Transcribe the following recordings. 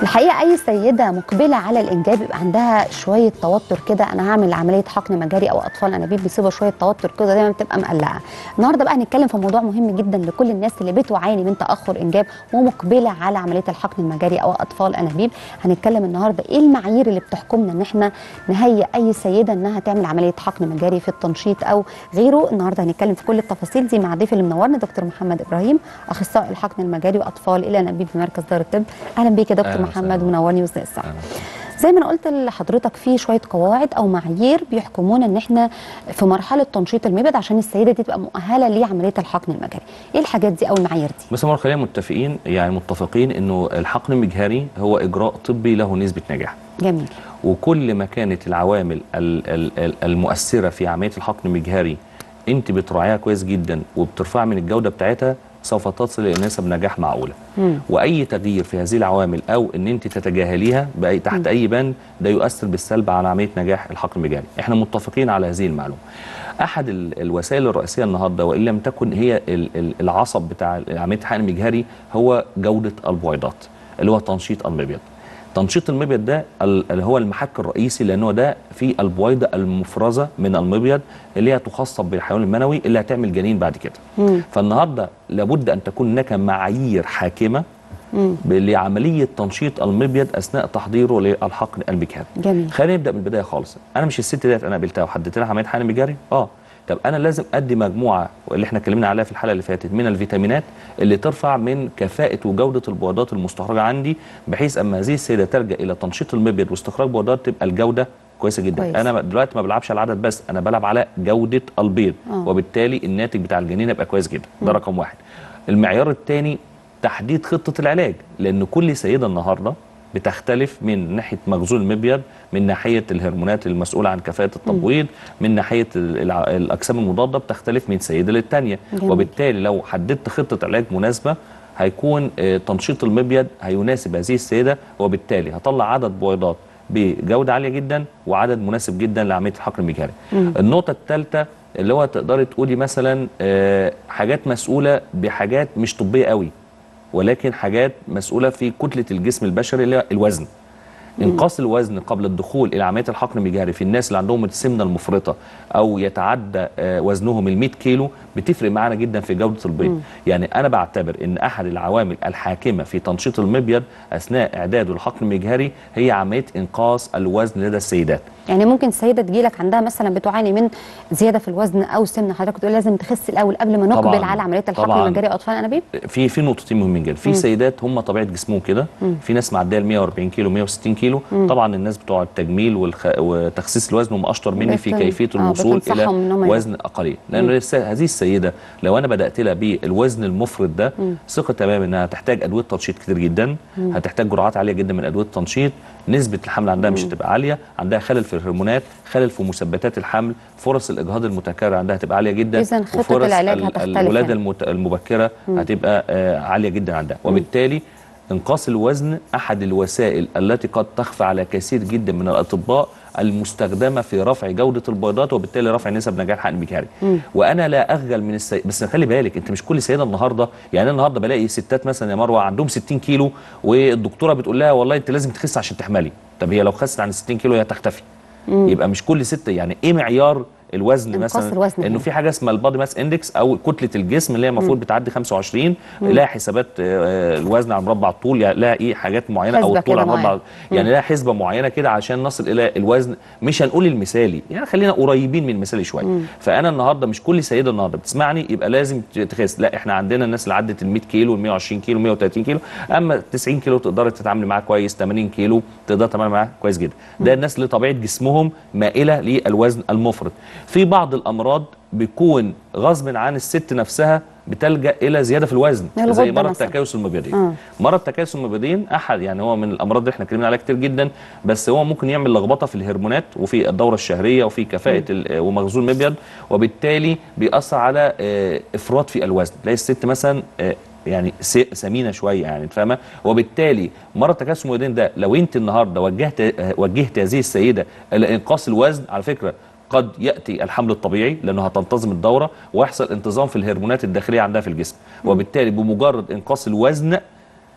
الحقيقه اي سيده مقبله على الانجاب يبقى عندها شويه توتر كده انا هعمل عمليه حقن مجاري او اطفال انابيب بيصيبها شويه توتر كده دايما بتبقى مقلقه النهارده بقى هنتكلم في موضوع مهم جدا لكل الناس اللي بتعاني من تاخر انجاب ومقبله على عمليه الحقن المجاري او اطفال انابيب هنتكلم النهارده ايه المعايير اللي بتحكمنا ان احنا نهيئ اي سيده انها تعمل عمليه حقن مجاري في التنشيط او غيره النهارده هنتكلم في كل التفاصيل دي مع ضيف اللي منورنا دكتور محمد ابراهيم اخصائي الحقن المجاري واطفال الى انابيب بمركز دار الطب اهلا بيك يا دكتور أهلا محمد وسهلا. منورني وسط الساعه زي ما انا قلت لحضرتك في شويه قواعد او معايير بيحكمونا ان احنا في مرحله تنشيط المبيض عشان السيده دي تبقى مؤهله لعمليه الحقن المجاري ايه الحاجات دي او المعايير دي بس هم خلينا متفقين يعني متفقين انه الحقن المجهري هو اجراء طبي له نسبه نجاح جميل وكل ما كانت العوامل ال- ال- ال- المؤثره في عمليه الحقن المجهري انت بتراعيها كويس جدا وبترفع من الجوده بتاعتها سوف تصل الى نسب نجاح معقوله مم. واي تغيير في هذه العوامل او ان انت تتجاهليها بأي تحت اي بند ده يؤثر بالسلب على عمليه نجاح الحقن المجاري احنا متفقين على هذه المعلومه احد ال- الوسائل الرئيسيه النهارده وان لم تكن هي ال- ال- العصب بتاع عمليه الحقن المجهري هو جوده البويضات اللي هو تنشيط المبيض تنشيط المبيض ده ال- اللي هو المحك الرئيسي لانه ده في البويضه المفرزه من المبيض اللي هي تخصب بالحيوان المنوي اللي هتعمل جنين بعد كده مم. فالنهارده لابد ان تكون هناك معايير حاكمه مم. ب- لعمليه تنشيط المبيض اثناء تحضيره للحقن المجهري جميل خلينا نبدا من البدايه خالص انا مش الست ديت انا قابلتها وحددت لها عمليه حقن مجاري اه طب انا لازم ادي مجموعه اللي احنا اتكلمنا عليها في الحلقه اللي فاتت من الفيتامينات اللي ترفع من كفاءه وجوده البويضات المستخرجه عندي بحيث اما هذه السيده تلجا الى تنشيط المبيض واستخراج بويضات تبقى الجوده كويسه جدا كويس. انا دلوقتي ما بلعبش على العدد بس انا بلعب على جوده البيض آه. وبالتالي الناتج بتاع الجنين يبقى كويس جدا ده رقم واحد المعيار الثاني تحديد خطه العلاج لان كل سيده النهارده بتختلف من ناحيه مخزون المبيض من ناحيه الهرمونات المسؤوله عن كفاءه التبويض من ناحيه ال- الع- الاجسام المضاده بتختلف من سيده للتانيه جميل. وبالتالي لو حددت خطه علاج مناسبه هيكون آه، تنشيط المبيض هيناسب هذه السيده وبالتالي هطلع عدد بويضات بجوده عاليه جدا وعدد مناسب جدا لعمليه الحقن المجهري. النقطه الثالثه اللي هو تقدري تقولي مثلا آه، حاجات مسؤوله بحاجات مش طبيه قوي ولكن حاجات مسؤوله في كتله الجسم البشري اللي هي الوزن انقاص الوزن قبل الدخول الى عمليه الحقن المجهري في الناس اللي عندهم السمنه المفرطه او يتعدى آه، وزنهم ال 100 كيلو بتفرق معانا جدا في جوده البيض يعني انا بعتبر ان احد العوامل الحاكمه في تنشيط المبيض اثناء اعداده للحقن المجهري هي عمليه انقاص الوزن لدى السيدات يعني ممكن سيده تجيلك عندها مثلا بتعاني من زياده في الوزن او سمنه حضرتك تقول لازم تخس الاول قبل ما نقبل طبعاً. على عمليه الحقن طبعاً. المجاري اطفال انابيب في في نقطتين مهمين جدا في سيدات هم طبيعه جسمهم كده في ناس معديه ال 140 كيلو 160 كيلو طبعا الناس بتوع التجميل والخ... وتخسيس الوزن هم اشطر مني في بتن- كيفيه آه، الوصول الى بتنصحهم إن هم وزن اقليه لان الس- هذه السيده لو انا بدات لها بالوزن المفرط ده ثقه تمام انها هتحتاج ادويه تنشيط كتير جدا هتحتاج جرعات عاليه جدا من ادويه التنشيط نسبه الحمل عندها مش هتبقى عاليه عندها خلل في الهرمونات خلل في مثبتات الحمل فرص الاجهاض المتكرر عندها هتبقى عاليه جدا إذن خطة وفرص العلاج ال- هتختلف الولاده هنا. المت- المبكره هتبقى آه، عاليه جدا عندها وبالتالي انقاص الوزن احد الوسائل التي قد تخفى على كثير جدا من الاطباء المستخدمه في رفع جوده البيضات وبالتالي رفع نسب نجاح الحقن المجهري وانا لا اخجل من السي... بس خلي بالك انت مش كل سيده النهارده يعني انا النهارده بلاقي ستات مثلا يا مروه عندهم 60 كيلو والدكتوره بتقول لها والله انت لازم تخس عشان تحملي طب هي لو خست عن 60 كيلو هي هتختفي يبقى مش كل ست يعني ايه معيار الوزن انقاص مثلا الوزن انه هنا. في حاجه اسمها البادي ماس اندكس او كتله الجسم اللي هي المفروض بتعدي 25 لها حسابات آه، الوزن على مربع الطول يعني لها ايه حاجات معينه او حسبة الطول كده على مربع معينة. يعني لها حسبه معينه كده عشان نصل الى الوزن مش هنقول المثالي يعني خلينا قريبين من المثالي شويه فانا النهارده مش كل سيده النهارده بتسمعني يبقى لازم تخس لا احنا عندنا الناس اللي عدت ال 100 كيلو ال 120 كيلو 130 كيلو اما 90 كيلو تقدر تتعامل معاه كويس 80 كيلو تقدر تتعامل معاه كويس جدا ده الناس اللي طبيعه جسمهم مائله للوزن المفرط في بعض الامراض بيكون غصب عن الست نفسها بتلجا الى زياده في الوزن الغدة زي مرض مثلاً. تكيس المبيضين آه. مرض تكيس المبيضين احد يعني هو من الامراض اللي احنا اتكلمنا عليها كتير جدا بس هو ممكن يعمل لخبطه في الهرمونات وفي الدوره الشهريه وفي كفاءه ال- ومخزون المبيض وبالتالي بيأثر على آه، افراط في الوزن تلاقي الست مثلا آه، يعني س- سمينه شويه يعني أنت فاهمه وبالتالي مرض تكيس المبيضين ده لو انت النهارده وجهت آه، وجهت هذه السيده الى انقاص الوزن على فكره قد ياتي الحمل الطبيعي لانه هتنتظم الدوره ويحصل انتظام في الهرمونات الداخليه عندها في الجسم وبالتالي بمجرد انقاص الوزن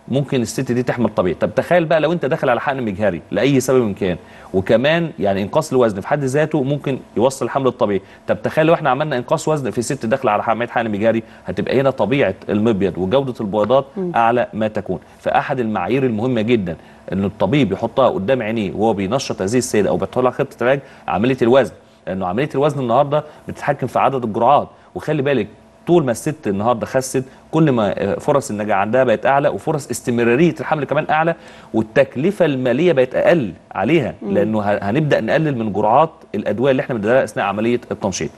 ممكن الست دي تحمل طبيعي طب تخيل بقى لو انت داخل على حقن مجهري لاي سبب إن كان وكمان يعني انقاص الوزن في حد ذاته ممكن يوصل الحمل الطبيعي طب تخيل لو احنا عملنا انقاص وزن في ست داخله على عمليه حقن مجهري هتبقى هنا طبيعه المبيض وجوده البويضات اعلى ما تكون فاحد المعايير المهمه جدا ان الطبيب يحطها قدام عينيه وهو بينشط هذه السيده او بيحط لها خطه علاج عمليه الوزن لانه عمليه الوزن النهارده بتتحكم في عدد الجرعات وخلي بالك طول ما الست النهارده خست كل ما فرص النجاح عندها بقت اعلى وفرص استمراريه الحمل كمان اعلى والتكلفه الماليه بقت اقل عليها لانه ه- هنبدا نقلل من جرعات الادويه اللي احنا بنديها اثناء عمليه التنشيط.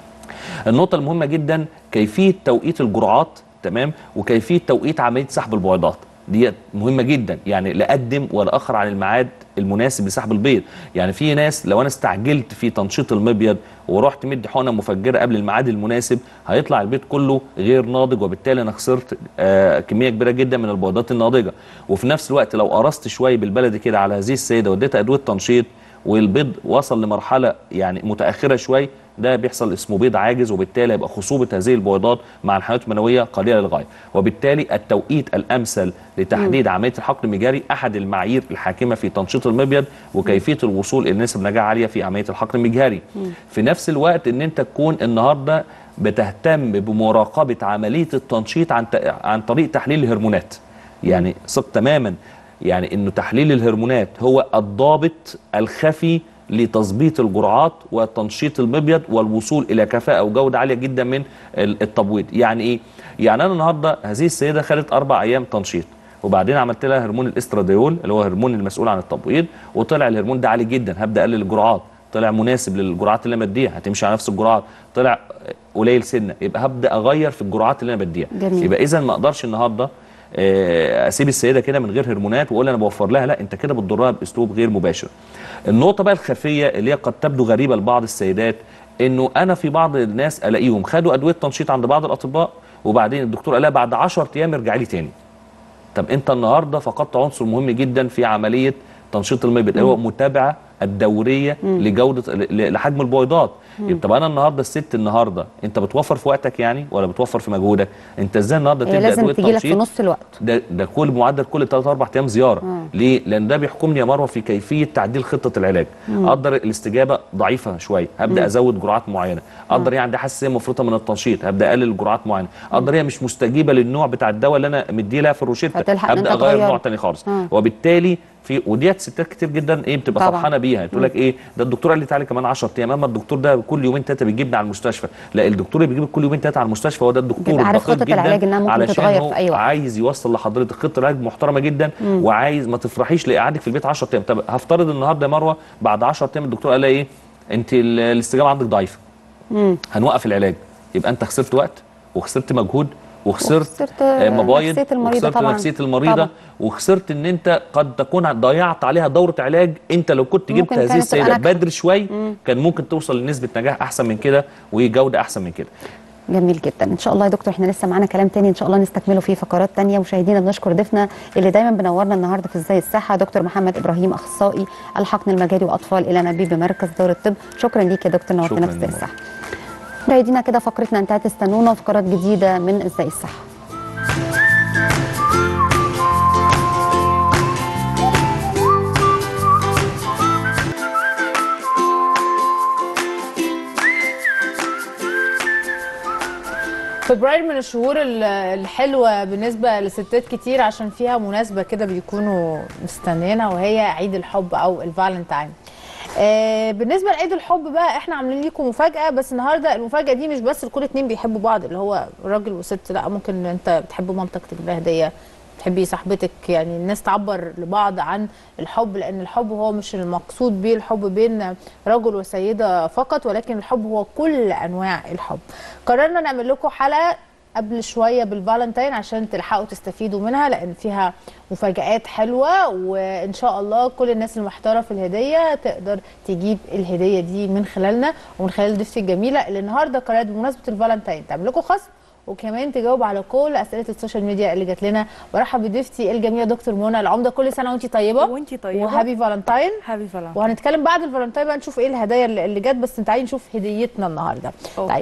النقطه المهمه جدا كيفيه توقيت الجرعات تمام وكيفيه توقيت عمليه سحب البويضات دي مهمه جدا يعني لا اقدم ولا اخر عن الميعاد المناسب لسحب البيض يعني في ناس لو انا استعجلت في تنشيط المبيض ورحت مدي حقنه مفجره قبل الميعاد المناسب هيطلع البيض كله غير ناضج وبالتالي انا خسرت آه كميه كبيره جدا من البويضات الناضجه وفي نفس الوقت لو قرصت شويه بالبلدي كده على هذه السيده واديتها ادويه تنشيط والبيض وصل لمرحله يعني متاخره شويه ده بيحصل اسمه بيض عاجز وبالتالي يبقى خصوبه هذه البويضات مع الحيوانات المنويه قليله للغايه وبالتالي التوقيت الامثل لتحديد عمليه الحقن المجاري احد المعايير الحاكمه في تنشيط المبيض وكيفيه الوصول الى نسب نجاح عاليه في عمليه الحقن المجهري في نفس الوقت ان انت تكون النهارده بتهتم بمراقبه عمليه التنشيط عن ت- عن طريق تحليل الهرمونات يعني ثق تماما يعني انه تحليل الهرمونات هو الضابط الخفي لتظبيط الجرعات وتنشيط المبيض والوصول الى كفاءه وجوده عاليه جدا من ال- التبويض يعني ايه يعني انا النهارده هذه السيده خدت اربع ايام تنشيط وبعدين عملت لها هرمون الاستراديول اللي هو هرمون المسؤول عن التبويض وطلع الهرمون ده عالي جدا هبدا اقلل الجرعات طلع مناسب للجرعات اللي انا بديها هتمشي على نفس الجرعات طلع قليل سنه يبقى هبدا اغير في الجرعات اللي انا بديها جميل. يبقى اذا ما اقدرش النهارده آه، اسيب السيده كده من غير هرمونات واقول انا بوفر لها لا انت كده بتضرها باسلوب غير مباشر النقطه بقى الخفيه اللي هي قد تبدو غريبه لبعض السيدات انه انا في بعض الناس الاقيهم خدوا ادويه تنشيط عند بعض الاطباء وبعدين الدكتور قال لها بعد 10 ايام ارجعي لي تاني طب انت النهارده فقدت عنصر مهم جدا في عمليه تنشيط المبيض اللي هو متابعه الدوريه لجوده ل- لحجم البويضات يبقى طب انا النهارده الست النهارده انت بتوفر في وقتك يعني ولا بتوفر في مجهودك انت ازاي النهارده هي تبدا لازم ادويه تجي لك في تنشيط نص الوقت ده ده كل معدل كل 3 4 ايام زياره ليه لان ده بيحكمني يا مروه في كيفيه تعديل خطه العلاج اقدر الاستجابه ضعيفه شويه هبدا ازود جرعات معينه اقدر هي عندها حساسيه مفرطه من التنشيط هبدا اقلل جرعات معينه اقدر هي مش مستجيبه للنوع بتاع الدواء اللي انا مديه لها في الروشته فتلحق إن هبدا أنت اغير تغير. نوع تاني خالص آه. وبالتالي في وديت ستات كتير جدا ايه بتبقى طبعاً. فرحانه بيها تقول لك ايه ده الدكتور قال لي تعالي كمان 10 ايام اما الدكتور ده كل يومين ثلاثه بيجيبني على المستشفى لا الدكتور اللي بيجيبك كل يومين ثلاثه على المستشفى هو ده الدكتور بيبقى عارف الدقيق خطة جداً العلاج إنها ممكن علشان تتغير هو في أي وقت. عايز يوصل لحضرتك خطه علاج محترمه جدا وعايز ما تفرحيش لقعدك في البيت 10 ايام طب هفترض النهارده يا مروه بعد 10 ايام الدكتور قال لها ايه انت ال- الاستجابه عندك ضعيفه هنوقف العلاج يبقى انت خسرت وقت وخسرت مجهود وخسرت وخسرت آه، مبايض نفسية المريضة وخسرت طبعاً. نفسيه المريضه طبعاً. وخسرت ان انت قد تكون ضيعت عليها دوره علاج انت لو كنت جبت ممكن هذه كانت تبقى السيده ناجحة. بدري شوي كان ممكن توصل لنسبه نجاح احسن من كده وجوده احسن من كده جميل جدا ان شاء الله يا دكتور احنا لسه معانا كلام تاني ان شاء الله نستكمله في فقرات تانية مشاهدينا بنشكر ضيفنا اللي دايما بنورنا النهارده في ازاي الصحه دكتور محمد ابراهيم اخصائي الحقن المجاري واطفال الى نبيب بمركز دور الطب شكرا ليك يا دكتور نورتنا في شكراً ازاي لك. الصحه مشاهدينا كده فقرتنا انتهت استنونا فقرات جديده من ازاي الصحه فبراير من الشهور ال- الحلوة بالنسبة لستات كتير عشان فيها مناسبة كده بيكونوا مستنيينها وهي عيد الحب أو الفالنتاين آه بالنسبة لعيد الحب بقى احنا عاملين لكم مفاجأة بس النهاردة المفاجأة دي مش بس لكل اتنين بيحبوا بعض اللي هو راجل وست لا ممكن انت بتحب مامتك تجيب لها هدية تحبي صاحبتك يعني الناس تعبر لبعض عن الحب لان الحب هو مش المقصود بيه الحب بين رجل وسيده فقط ولكن الحب هو كل انواع الحب قررنا نعمل لكم حلقه قبل شويه بالفالنتين عشان تلحقوا تستفيدوا منها لان فيها مفاجآت حلوه وان شاء الله كل الناس المحتاره في الهديه تقدر تجيب الهديه دي من خلالنا ومن خلال ضيفتي الجميله اللي النهارده قررت بمناسبه الفالنتين تعمل لكم خصم وكمان تجاوب على كل اسئله السوشيال ميديا اللي جات لنا برحب بضيفتي الجميله دكتور منى العمده كل سنه وانت طيبه وانتي طيبة. وهابي فالنتاين هابي فالنتاين وهنتكلم بعد الفالنتاين بقى نشوف ايه الهدايا اللي اللي جت بس تعالي نشوف هديتنا النهارده أوكي. طيب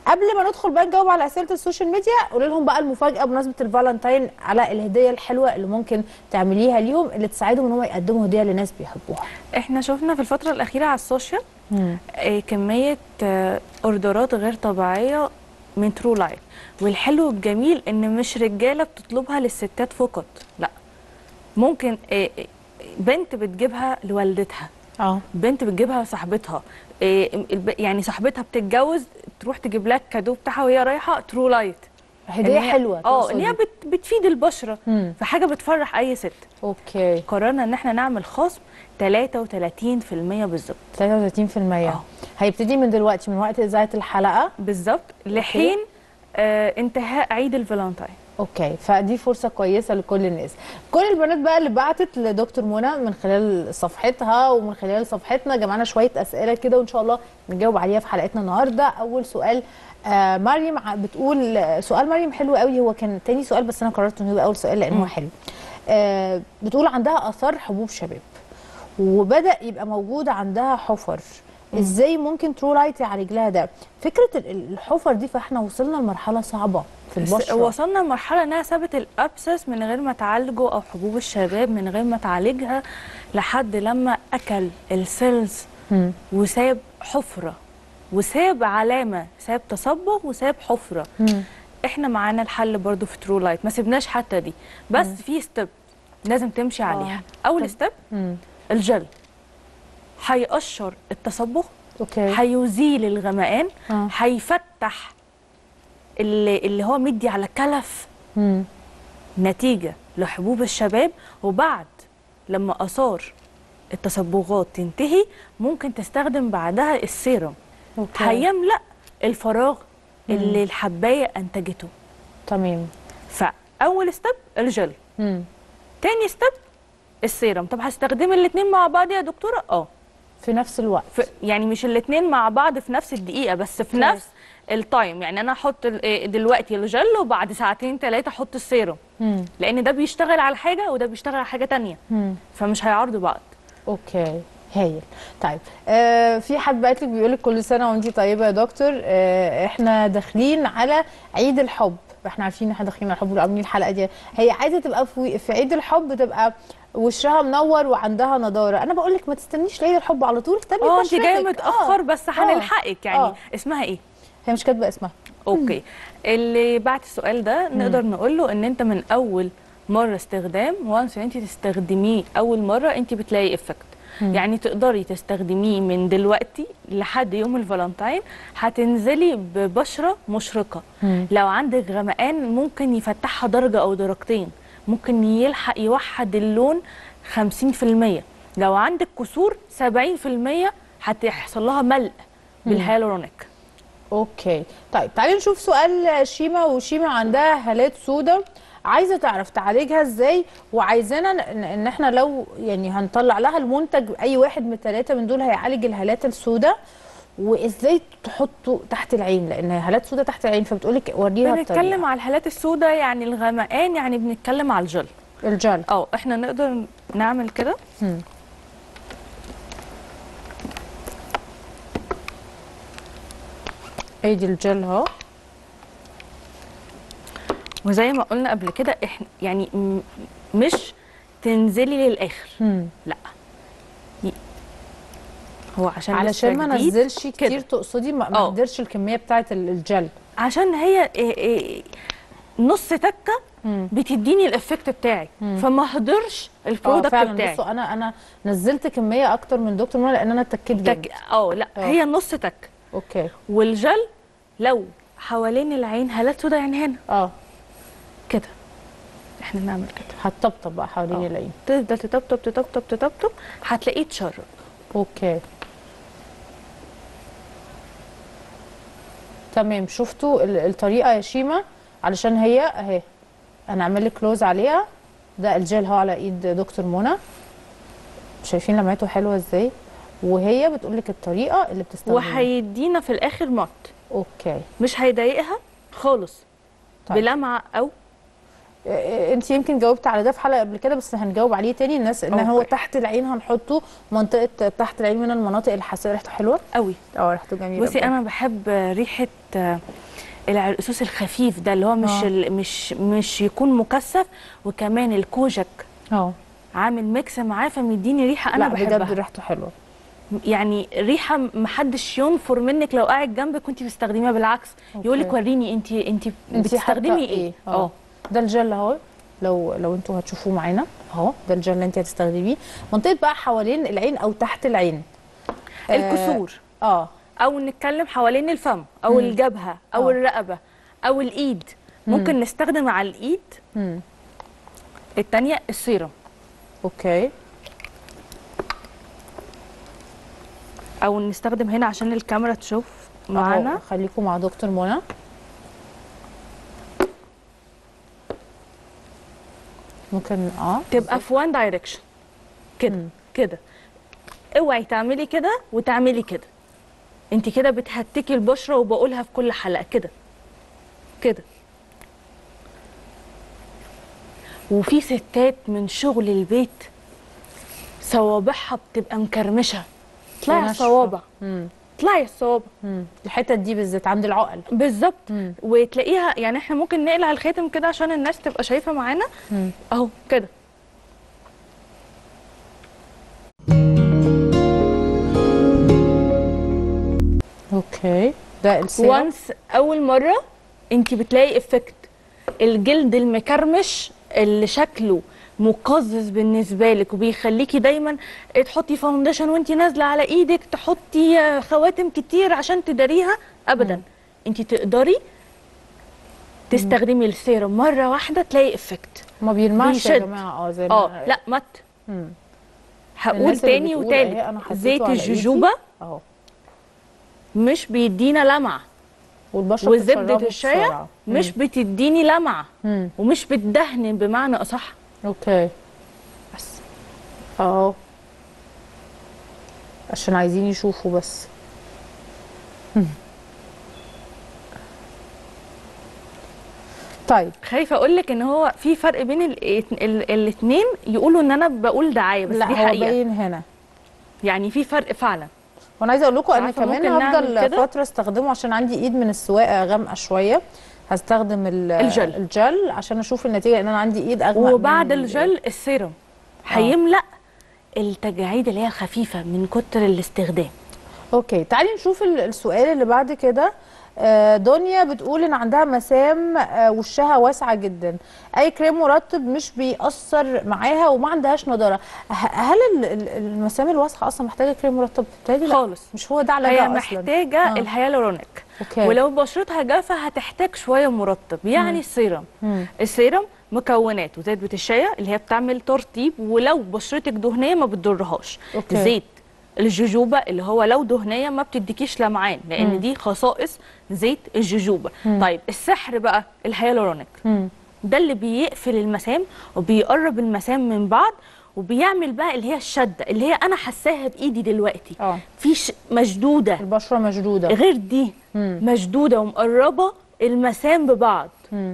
قبل ما ندخل بقى نجاوب على اسئله السوشيال ميديا قولي لهم بقى المفاجاه بمناسبه الفالنتين على الهديه الحلوه اللي ممكن تعمليها ليهم اللي تساعدهم ان هم يقدموا هديه لناس بيحبوها احنا شفنا في الفترة الأخيرة على السوشيال آه، كمية آه، اوردرات غير طبيعية من ترو لايف والحلو الجميل ان مش رجالة بتطلبها للستات فقط لا ممكن آه، آه، بنت بتجيبها لوالدتها اه بنت بتجيبها لصاحبتها آه، الب- يعني صاحبتها بتتجوز تروح تجيب لك كادو بتاعها وهي رايحة ترو لايت هديه إن هي- حلوه اه ان هي تقصدي. بت بتفيد البشرة مم. فحاجة بتفرح أي ست اوكي قررنا ان احنا نعمل خصم 33% بالظبط 33% آه. هيبتدي من دلوقتي من وقت اذاعه الحلقه بالظبط لحين آه انتهاء عيد الفالنتين اوكي فدي فرصه كويسه لكل الناس كل البنات بقى اللي بعتت لدكتور منى من خلال صفحتها ومن خلال صفحتنا جمعنا شويه اسئله كده وان شاء الله نجاوب عليها في حلقتنا النهارده اول سؤال آه مريم ع- بتقول آه، سؤال مريم حلو قوي هو كان تاني سؤال بس انا قررت انه يبقى اول سؤال لانه هو حلو آه بتقول عندها اثار حبوب شباب وبدا يبقى موجود عندها حفر ازاي ممكن ترو لايت يعالج لها ده فكره ال- الحفر دي فاحنا وصلنا لمرحله صعبه في بس البشره وصلنا لمرحله انها سابت الابسس من غير ما تعالجه او حبوب الشباب من غير ما تعالجها لحد لما اكل السيلز مم. وساب حفره وساب علامه ساب تصبغ وساب حفره مم. احنا معانا الحل برضو في ترو لايت ما سيبناش حتى دي بس في ستيب لازم تمشي عليها اول ستيب مم. الجل هيقشر التصبغ اوكي هيزيل الغمقان آه. هيفتح اللي, اللي هو مدي على كلف مم. نتيجة لحبوب الشباب وبعد لما آثار التصبغات تنتهي ممكن تستخدم بعدها السيرم اوكي هيملأ الفراغ اللي الحباية أنتجته تمام فأول ستيب الجل مم. تاني ستيب السيرم طب هستخدم الاتنين مع بعض يا دكتورة؟ اه في نفس الوقت في يعني مش الاثنين مع بعض في نفس الدقيقه بس في كويس. نفس التايم يعني انا احط ال- إيه دلوقتي الجل وبعد ساعتين ثلاثه احط السيروم مم. لان ده بيشتغل على حاجه وده بيشتغل على حاجه تانية مم. فمش هيعارضوا بعض اوكي هايل طيب آه في حد بعت لك بيقول لك كل سنه وانت طيبه يا دكتور آه احنا داخلين على عيد الحب احنا عارفين ان احنا داخلين على الحب وعاملين الحلقه دي هي عايزه تبقى في, في عيد الحب تبقى وشها منور وعندها نضاره انا بقول لك ما تستنيش لعيد الحب على طول تمي اه انت جايه بشرتك. متاخر آه. بس آه. هنلحقك يعني آه. اسمها ايه هي مش كاتبه اسمها اوكي اللي بعت السؤال ده نقدر نقول له ان انت من اول مره استخدام وانس ان انت تستخدميه اول مره انت بتلاقي افكت يعني تقدري تستخدميه من دلوقتي لحد يوم الفالنتين هتنزلي ببشره مشرقه مم. لو عندك غمقان ممكن يفتحها درجه او درجتين ممكن يلحق يوحد اللون 50% لو عندك كسور 70% هتحصل لها ملء بالهيالورونيك اوكي طيب تعالي نشوف سؤال شيما وشيما عندها هالات سودة عايزه تعرف تعالجها ازاي وعايزانا ان إن احنا لو يعني هنطلع لها المنتج اي واحد من الثلاثه من دول هيعالج الهالات السوداء وازاي تحطه تحت العين لان هالات سودة تحت العين فبتقولك وريها بنتكلم الطريقه على الهالات السوداء يعني الغمقان يعني بنتكلم على الجل الجل اه احنا نقدر نعمل كده مم. ادي الجل اهو وزي ما قلنا قبل كده احنا يعني م- مش تنزلي للاخر مم. لا ي- هو عشان علشان لسه ما جديد نزلش كتير كده. تقصدي ما ما اه. اقدرش الكميه بتاعه ال- الجل عشان هي إيه إيه نص تكه مم. بتديني الافكت بتاعي فما هدرش اه البرودكت فعلا بتاعي بصوا انا انا نزلت كميه اكتر من دكتور منى لان انا اتكيت جامد تك... اه لا اه. هي نص تك اوكي والجل لو حوالين العين هالات سودا يعني هنا اه كده احنا نعمل كده هتطبطب بقى حوالين اه. العين تفضل تطبطب تطبطب تطبطب هتلاقيه اتشرب اوكي تمام شفتوا ال- الطريقه يا شيما علشان هي اهي انا اعمل لك كلوز عليها ده الجل اهو على ايد دكتور منى شايفين لمعته حلوه ازاي وهي بتقول لك الطريقه اللي بتستخدمها وهيدينا في الاخر مط اوكي مش هيضايقها خالص طيب. بلمعه او انت يمكن جاوبت على ده في حلقه قبل كده بس هنجاوب عليه تاني الناس ان هو أوكي. تحت العين هنحطه منطقه تحت العين من المناطق الحساسه ريحته حلوه قوي اه ريحته جميله بصي بجد. انا بحب ريحه آه، العرقسوس الخفيف ده اللي هو مش آه. ال- مش مش يكون مكثف وكمان الكوجك اه عامل ميكس معاه فمديني ريحه انا لا بجد بحبها ريحته حلوه يعني ريحه محدش ينفر منك لو قاعد جنبك وانت بتستخدميها بالعكس يقول لك وريني انت انت انتي حاطة بتستخدمي إيه؟ ايه آه. ده الجل اهو لو لو انتوا هتشوفوه معانا اهو ده الجل اللي انت هتستخدميه منطقه بقى حوالين العين او تحت العين آه، الكسور اه او نتكلم حوالين الفم او الجبهه او آه. الرقبه او الايد ممكن نستخدم على الايد مم. التانية السيرم اوكي او نستخدم هنا عشان الكاميرا تشوف أهو، معانا خليكم مع دكتور منى ممكن اه تبقى في وان دايركشن كده مم. كده اوعي تعملي كده وتعملي كده انت كده بتهتكي البشره وبقولها في كل حلقه كده كده وفي ستات من شغل البيت صوابعها بتبقى مكرمشه طلعي وناشفة. الصوابع مم. طلعي الصوابع مم. الحتت دي بالذات عند العقل بالظبط مم. وتلاقيها يعني احنا ممكن نقلع الخاتم كده عشان الناس تبقى شايفه معانا مم. اهو كده اوكي ده السيرم وانس اول مره انت بتلاقي افكت الجلد المكرمش اللي شكله مقزز بالنسبه لك وبيخليكي دايما تحطي فاونديشن وانت نازله على ايدك تحطي آه، خواتم كتير عشان تداريها ابدا انت تقدري تستخدمي السيرم مره واحده تلاقي افكت ما بيلمعش يا بيشد. جماعه اه زي ما اه لا مت مم. هقول الناس اللي تاني بتقول أهي أنا وتالت حطيته زيت على إيدي. الجوجوبا اهو مش بيدينا لمعه والبشره وزبده بتشربه الشاي بسرعة. مش بتديني لمعه مم. ومش بتدهن بمعنى اصح اوكي بس اهو عشان عايزين يشوفوا بس مم. طيب خايفه اقول لك ان هو في فرق بين الاثنين يقولوا ان انا بقول دعايه بس لا دي هو حقيقه باين هنا يعني في فرق فعلا وانا عايزه اقول لكم انا عارفة كمان ممكن نعمل هفضل كده؟ فتره استخدمه عشان عندي ايد من السواقه غامقه شويه هستخدم ال- الجل. الجل عشان اشوف النتيجه لان انا عندي ايد اغمق وبعد من ال- الجل السيرم هيملا التجاعيد اللي هي خفيفه من كتر الاستخدام اوكي تعالي نشوف ال- السؤال اللي بعد كده آه، دنيا بتقول ان عندها مسام آه، وشها واسعه جدا اي كريم مرطب مش بيأثر معاها وما عندهاش نضاره ه- هل ال- ال- المسام الواسعه اصلا محتاجه كريم مرطب بتهيألي لا خالص. مش هو ده علاجها هي اصلا محتاجه آه. الهيالورونيك اوكي ولو بشرتها جافه هتحتاج شويه مرطب يعني السيرم مم. السيرم مكوناته زيت بتشاية اللي هي بتعمل ترطيب ولو بشرتك دهنيه ما بتضرهاش أوكي. زيت الجوجوبا اللي هو لو دهنيه ما بتديكيش لمعان لان مم. دي خصائص زيت الجوجوبا طيب السحر بقى الهيالورونيك مم. ده اللي بيقفل المسام وبيقرب المسام من بعض وبيعمل بقى اللي هي الشده اللي هي انا حاساها بايدي دلوقتي اه في ش- مشدوده البشره مشدوده غير دي مم. مشدوده ومقربه المسام ببعض مم.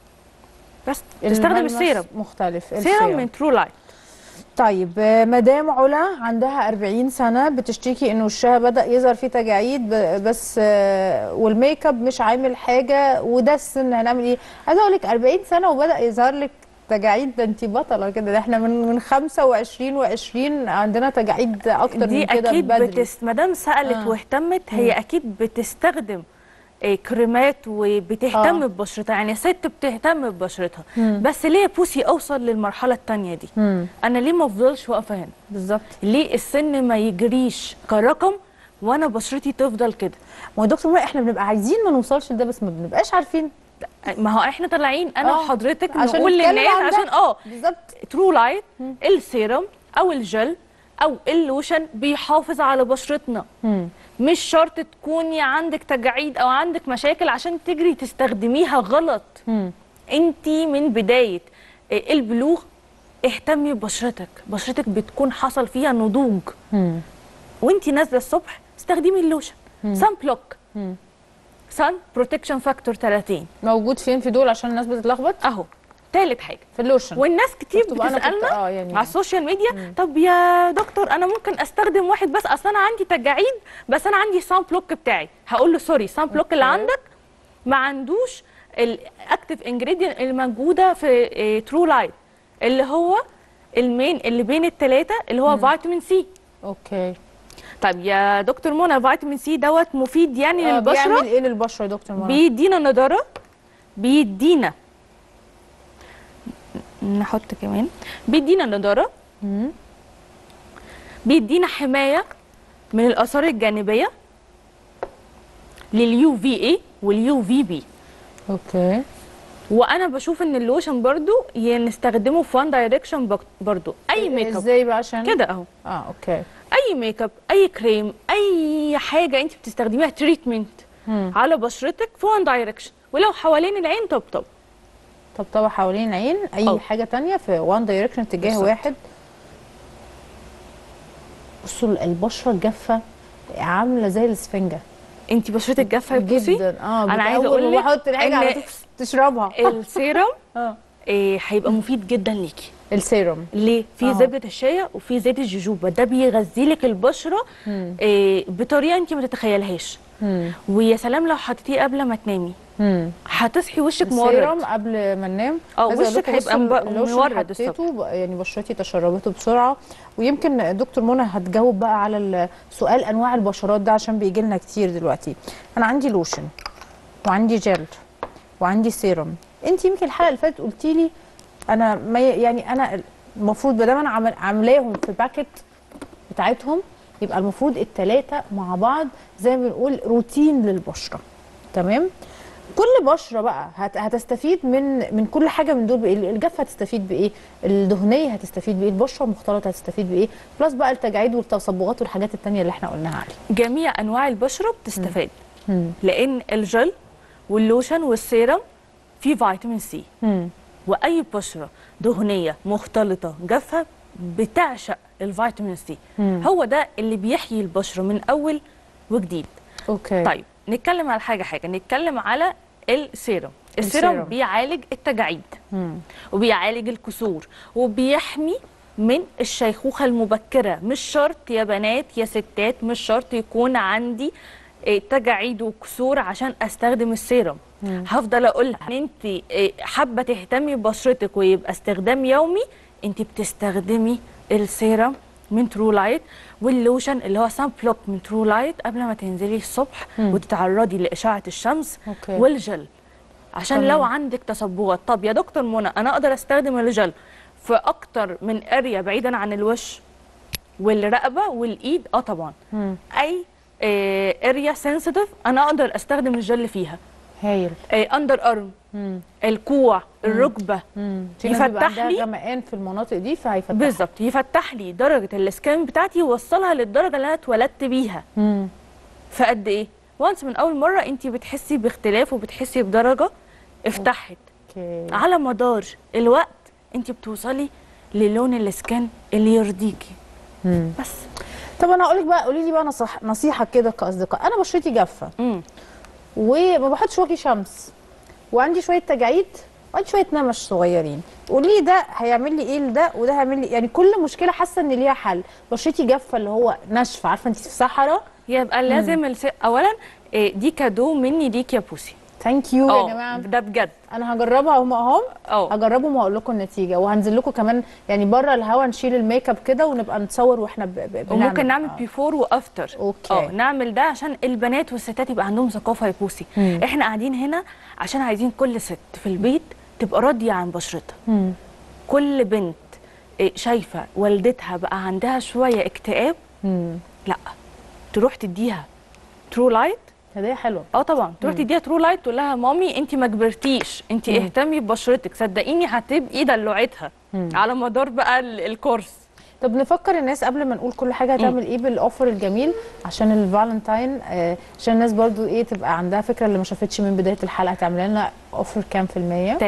بس تستخدم الملمس السيرم مختلف سيرم من ترو لايت طيب آه، مدام علا عندها 40 سنة بتشتكي ان وشها بدأ يظهر فيه تجاعيد ب- بس آه، والميك اب مش عامل حاجة وده السن هنعمل ايه؟ عايزة اقول لك 40 سنة وبدأ يظهر لك تجاعيد ده انت بطلة كده ده احنا من من 25 و20 عندنا تجاعيد اكتر دي من كده اكيد بدري بتس... مادام سالت آه. واهتمت هي اكيد بتستخدم آه، كريمات وبتهتم آه. ببشرتها يعني ست بتهتم ببشرتها مم. بس ليه بوسي اوصل للمرحله الثانيه دي مم. انا ليه ما افضلش واقفه هنا بالظبط ليه السن ما يجريش كرقم وانا بشرتي تفضل كده ما هو دكتور مرة احنا بنبقى عايزين ما نوصلش لده بس ما بنبقاش عارفين ما هو احنا طالعين انا آه. وحضرتك عشان نقول نتكلم للناس عن ده. عشان اه بالظبط ترو لايت السيرم او الجل او اللوشن بيحافظ على بشرتنا مم. مش شرط تكوني عندك تجاعيد او عندك مشاكل عشان تجري تستخدميها غلط مم. انت من بدايه آه، البلوغ اهتمي ببشرتك بشرتك بتكون حصل فيها نضوج مم. وانت نازله الصبح استخدمي اللوشن سان بلوك مم. سان بروتكشن فاكتور 30 موجود فين في دول عشان الناس بتتلخبط اهو تالت حاجه في اللوشن والناس كتير شفتوا بقى أنا كنت- بتسالنا آه يعني على السوشيال ميديا طب يا دكتور انا ممكن استخدم واحد بس اصل انا عندي تجاعيد بس انا عندي سان بلوك بتاعي هقول له سوري سان بلوك اللي أوكي. عندك ما عندوش الاكتيف انجريدينت الموجوده في ترو لايت اللي هو المين اللي بين الثلاثه اللي هو فيتامين سي اوكي طب يا دكتور منى فيتامين سي دوت مفيد يعني آه للبشره بيعمل ايه للبشره يا دكتور منى بيدينا نضاره بيدينا نحط كمان بيدينا نضاره مم. بيدينا حمايه من الاثار الجانبيه لليو في اي واليو في بي اوكي وانا بشوف ان اللوشن برضو ي- نستخدمه في وان دايركشن برضو اي ميك اب ازاي بقى عشان كده اهو اه اوكي اي ميك اب اي كريم اي حاجه انت بتستخدميها تريتمنت مم. على بشرتك في وان دايركشن ولو حوالين العين طب طب طب طبعا حوالين العين اي أه. حاجه تانية في وان دايركشن اتجاه بالظبط. واحد بصوا البشره الجافه عامله زي الاسفنجه انت بشرتك جافه يا بوسي جدا اه أنا عايزة أول أقول ما لك بحط الحاجه إن على طول تشربها السيرم اه إيه هيبقى مفيد جدا ليكي السيروم ليه في آه. زبده الشيا وفي زيت الجوجوبا ده بيغذي لك البشره مم. إيه بطريقه انت ما تتخيلهاش مم. ويا سلام لو حطيتيه قبل ما تنامي مم. هتصحي وشك السيروم مورد قبل ما ننام اه، عايزة أقول وشك لكم هيبقى بصوا مب- اللوشن مورد حطيته بقى- يعني بشرتي تشربته بسرعه ويمكن دكتور منى هتجاوب بقى على السؤال انواع البشرات ده عشان بيجي لنا كتير دلوقتي انا عندي لوشن وعندي جل وعندي سيروم انت يمكن الحلقه اللي فاتت قلتي لي انا ما ي- يعني انا المفروض ما دام انا عامل- عاملاهم في باكت بتاعتهم يبقى المفروض التلاتة مع بعض زي ما بنقول روتين للبشرة تمام كل بشرة بقى هت- هتستفيد من من كل حاجة من دول بإيه الجافة هتستفيد بإيه الدهنية هتستفيد بإيه البشرة المختلطة هتستفيد بإيه بلس بقى التجاعيد والتصبغات والحاجات التانية اللي احنا قلناها عليها جميع انواع البشره بتستفاد مم. لان الجل واللوشن والسيرم فيه فيتامين سي مم. واي بشره دهنيه مختلطه جافه بتعشق الفيتامين سي مم. هو ده اللي بيحيي البشره من اول وجديد اوكي طيب نتكلم على حاجه حاجه نتكلم على السيرم السيرم السيرم. بيعالج التجاعيد مم. وبيعالج الكسور وبيحمي من الشيخوخه المبكره مش شرط يا بنات يا ستات مش شرط يكون عندي إيه، تجاعيد وكسور عشان استخدم السيرم هفضل اقول لها ان انت إيه، حابه تهتمي ببشرتك ويبقى استخدام يومي انت بتستخدمي السيرم من ترو لايت واللوشن اللي هو سان بلوك من ترو لايت قبل ما تنزلي الصبح وتتعرضي لاشعه الشمس أوكي. والجل عشان تمام. لو عندك تصبغات طب يا دكتور منى انا اقدر استخدم الجل في اكتر من اريا بعيدا عن الوش والرقبه والايد اه طبعا مم. اي اريا سنسيتيف انا اقدر استخدم الجل فيها هايل اندر ارم مم. الكوع الركبه مم. في ناس بيبقى يفتح عندها لي غمقان في المناطق دي فهيفتح بالظبط يفتح لي درجه السكان بتاعتي يوصلها للدرجه اللي انا اتولدت بيها مم. في قد ايه وانس من اول مره انت بتحسي باختلاف وبتحسي بدرجه افتحت اوكي على مدار الوقت انت بتوصلي للون الاسكان اللي يرضيكي مم. بس طب انا هقول لك بقى قولي لي بقى نصح نصيحه كده كاصدقاء انا بشرتي جافه امم وما بحطش واقي شمس وعندي شويه تجاعيد وعندي شويه نمش صغيرين قولي لي ده هيعمل لي ايه لده وده هيعمل لي يعني كل مشكله حاسه ان ليها حل بشرتي جافه اللي هو ناشفه عارفه انت في صحراء يبقى لازم الس... اولا إيه، دي كادو مني ليك يا بوسي ثانك يو يا اه جماعه ده بجد انا هجربها هم اهم اه هجربهم واقول لكم النتيجه وهنزل لكم كمان يعني بره الهوا نشيل الميك اب كده ونبقى نتصور واحنا ب... ب... بنعمل. وممكن نعمل آه. بيفور وافتر أوكي. اه نعمل ده عشان البنات والستات يبقى عندهم ثقافه يا بوسي مم. احنا قاعدين هنا عشان عايزين كل ست في البيت تبقى راضيه عن بشرتها مم. كل بنت إيه، شايفه والدتها بقى عندها شويه اكتئاب مم. لا تروح تديها ترو لايت هديه حلوه اه طبعا تروح تديها ترو لايت تقول لها مامي انت ما كبرتيش انت اهتمي ببشرتك صدقيني هتبقي دلوعتها على مدار بقى ال- الكورس طب نفكر الناس قبل ما نقول كل حاجه هتعمل ايه بالاوفر الجميل عشان الفالنتاين آه عشان الناس برضو ايه تبقى عندها فكره اللي ما شافتش من بدايه الحلقه تعمل لنا اوفر كام في الميه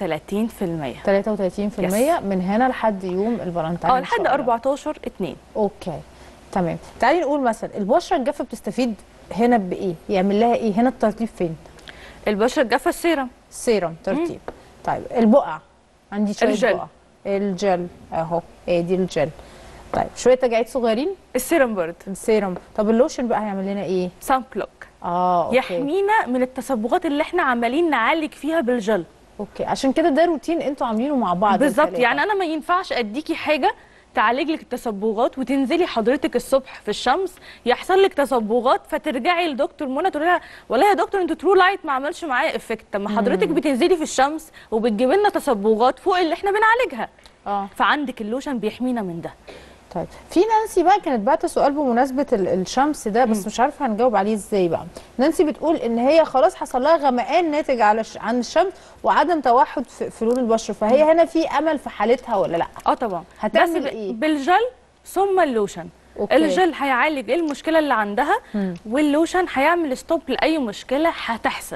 33% 33% من هنا لحد يوم الفالنتاين اه إن شاء لحد الله. 14 2 اوكي تمام تعالي نقول مثلا البشره الجافه بتستفيد هنا بايه يعمل لها ايه هنا الترطيب فين البشره الجافه السيرم سيرم ترطيب طيب البقع عندي شويه الجل. بقع. الجل اهو هي دي الجل طيب شويه تجاعيد صغيرين السيرم برضه السيرم طب اللوشن بقى هيعمل لنا ايه سان بلوك اه اوكي يحمينا من التصبغات اللي احنا عمالين نعالج فيها بالجل اوكي عشان كده ده روتين انتوا عاملينه مع بعض بالظبط التلاتة. يعني انا ما ينفعش اديكي حاجه تعالج لك التصبغات وتنزلي حضرتك الصبح في الشمس يحصل لك تصبغات فترجعي لدكتور منى تقولي لها والله يا دكتور انت ترو لايت ما عملش معايا افكت طب ما حضرتك بتنزلي في الشمس وبتجيبي لنا تصبغات فوق اللي احنا بنعالجها اه فعندك اللوشن بيحمينا من ده طيب في نانسي بقى كانت بعت سؤال بمناسبه ال- الشمس ده بس مش عارفه هنجاوب عليه ازاي بقى نانسي بتقول ان هي خلاص حصل لها غمقان ناتج على ش... عن الشمس وعدم توحد في, في لون البشره فهي هنا في امل في حالتها ولا لا اه طبعا هتعمل بس ب- إيه؟ بالجل ثم اللوشن أوكي. الجل هيعالج ايه المشكله اللي عندها واللوشن هيعمل ستوب لاي مشكله هتحصل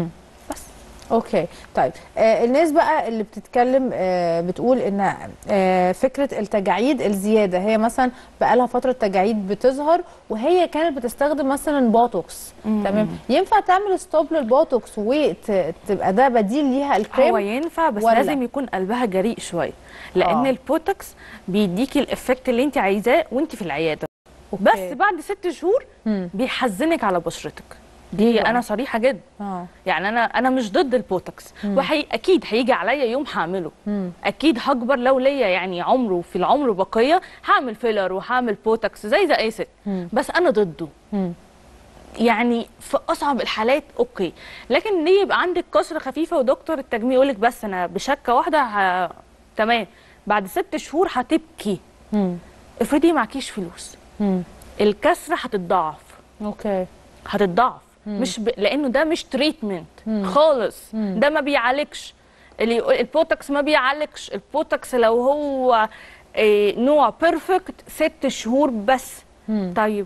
بس اوكي طيب آه الناس بقى اللي بتتكلم آه بتقول ان آه فكره التجاعيد الزياده هي مثلا بقى لها فتره تجاعيد بتظهر وهي كانت بتستخدم مثلا بوتوكس تمام ينفع تعمل ستوب للبوتوكس وتبقى ده بديل ليها هو الكريم ينفع بس ولا؟ لازم يكون قلبها جريء شويه لان آه. البوتوكس بيديكي الافكت اللي انت عايزاه وانت في العياده أوكي. بس بعد ست شهور مم. بيحزنك على بشرتك ليه دي بقى؟ انا صريحه جدا اه يعني انا انا مش ضد البوتوكس وحي اكيد هيجي عليا يوم هعمله اكيد هكبر لو ليا يعني عمره في العمر بقيه هعمل فيلر وهعمل بوتوكس زي زي اي ست بس انا ضده مم. يعني في اصعب الحالات اوكي لكن ليه يبقى عندك كسره خفيفه ودكتور التجميل يقول لك بس انا بشكه واحده ه... تمام بعد ست شهور هتبكي مم. افرضي معكيش فلوس مم. الكسره هتتضاعف اوكي هتتضاعف مش ب... لانه ده مش تريتمنت خالص ده ما بيعالجش اللي يقول البوتوكس ما بيعالجش البوتوكس لو هو إيه نوع بيرفكت ست شهور بس طيب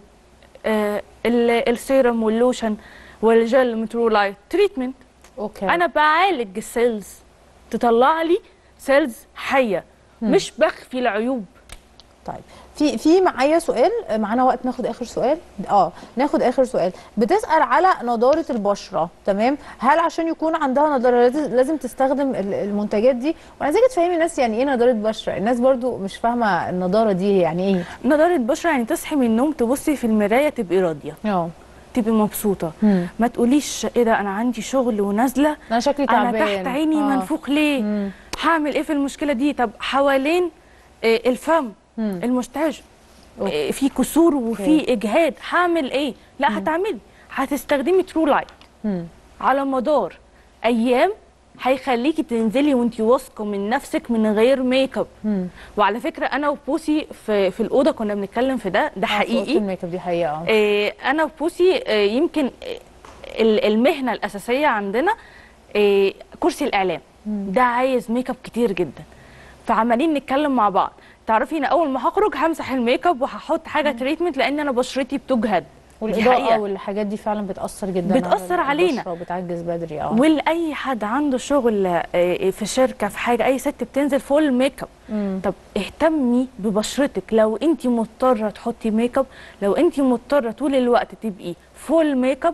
آه ال- السيرم واللوشن والجل مترولايت تريتمنت اوكي انا بعالج السيلز تطلع لي سيلز حيه مش بخفي العيوب طيب في في معايا سؤال معانا وقت ناخد اخر سؤال اه ناخد اخر سؤال بتسال على نضاره البشره تمام هل عشان يكون عندها نضاره لازم- لازم تستخدم ال- المنتجات دي وانا عايزاكي تفهمي الناس يعني ايه نضاره بشره الناس برضو مش فاهمه النضاره دي يعني ايه نضاره بشره يعني تصحي من النوم تبصي في المرايه تبقي راضيه اه تبقي مبسوطه مم. ما تقوليش ايه ده انا عندي شغل ونازله انا شكلي انا تعبان تحت عيني آه. منفوخ ليه هعمل ايه في المشكله دي طب حوالين آه، الفم المستاج آه، في كسور وفي اجهاد هعمل ايه لا هتعملي هتستخدمي ترو لايت مم. على مدار ايام هيخليكي تنزلي وانتي واثقه من نفسك من غير ميك اب مم. وعلى فكره انا وبوسي في في الاوضه كنا بنتكلم في ده ده آه، في أوضة حقيقي الميك اب دي حقيقه اه آه، انا وبوسي آه، يمكن آه، ال- المهنه الاساسيه عندنا آه، كرسي الاعلام ده عايز ميك اب كتير جدا فعمالين نتكلم مع بعض تعرفي ان اول ما هخرج همسح الميك اب وهحط حاجه تريتمنت لان انا بشرتي بتجهد دي والاضاءه حقيقة. والحاجات دي فعلا بتاثر جدا بتأثر علينا. البشرة وبتعجز بدري اه ولاي حد عنده شغل آه، في شركه في حاجه اي ست بتنزل فول ميك اب مم. طب اهتمي ببشرتك لو انت مضطره تحطي ميك اب لو انت مضطره طول الوقت تبقي فول ميك اب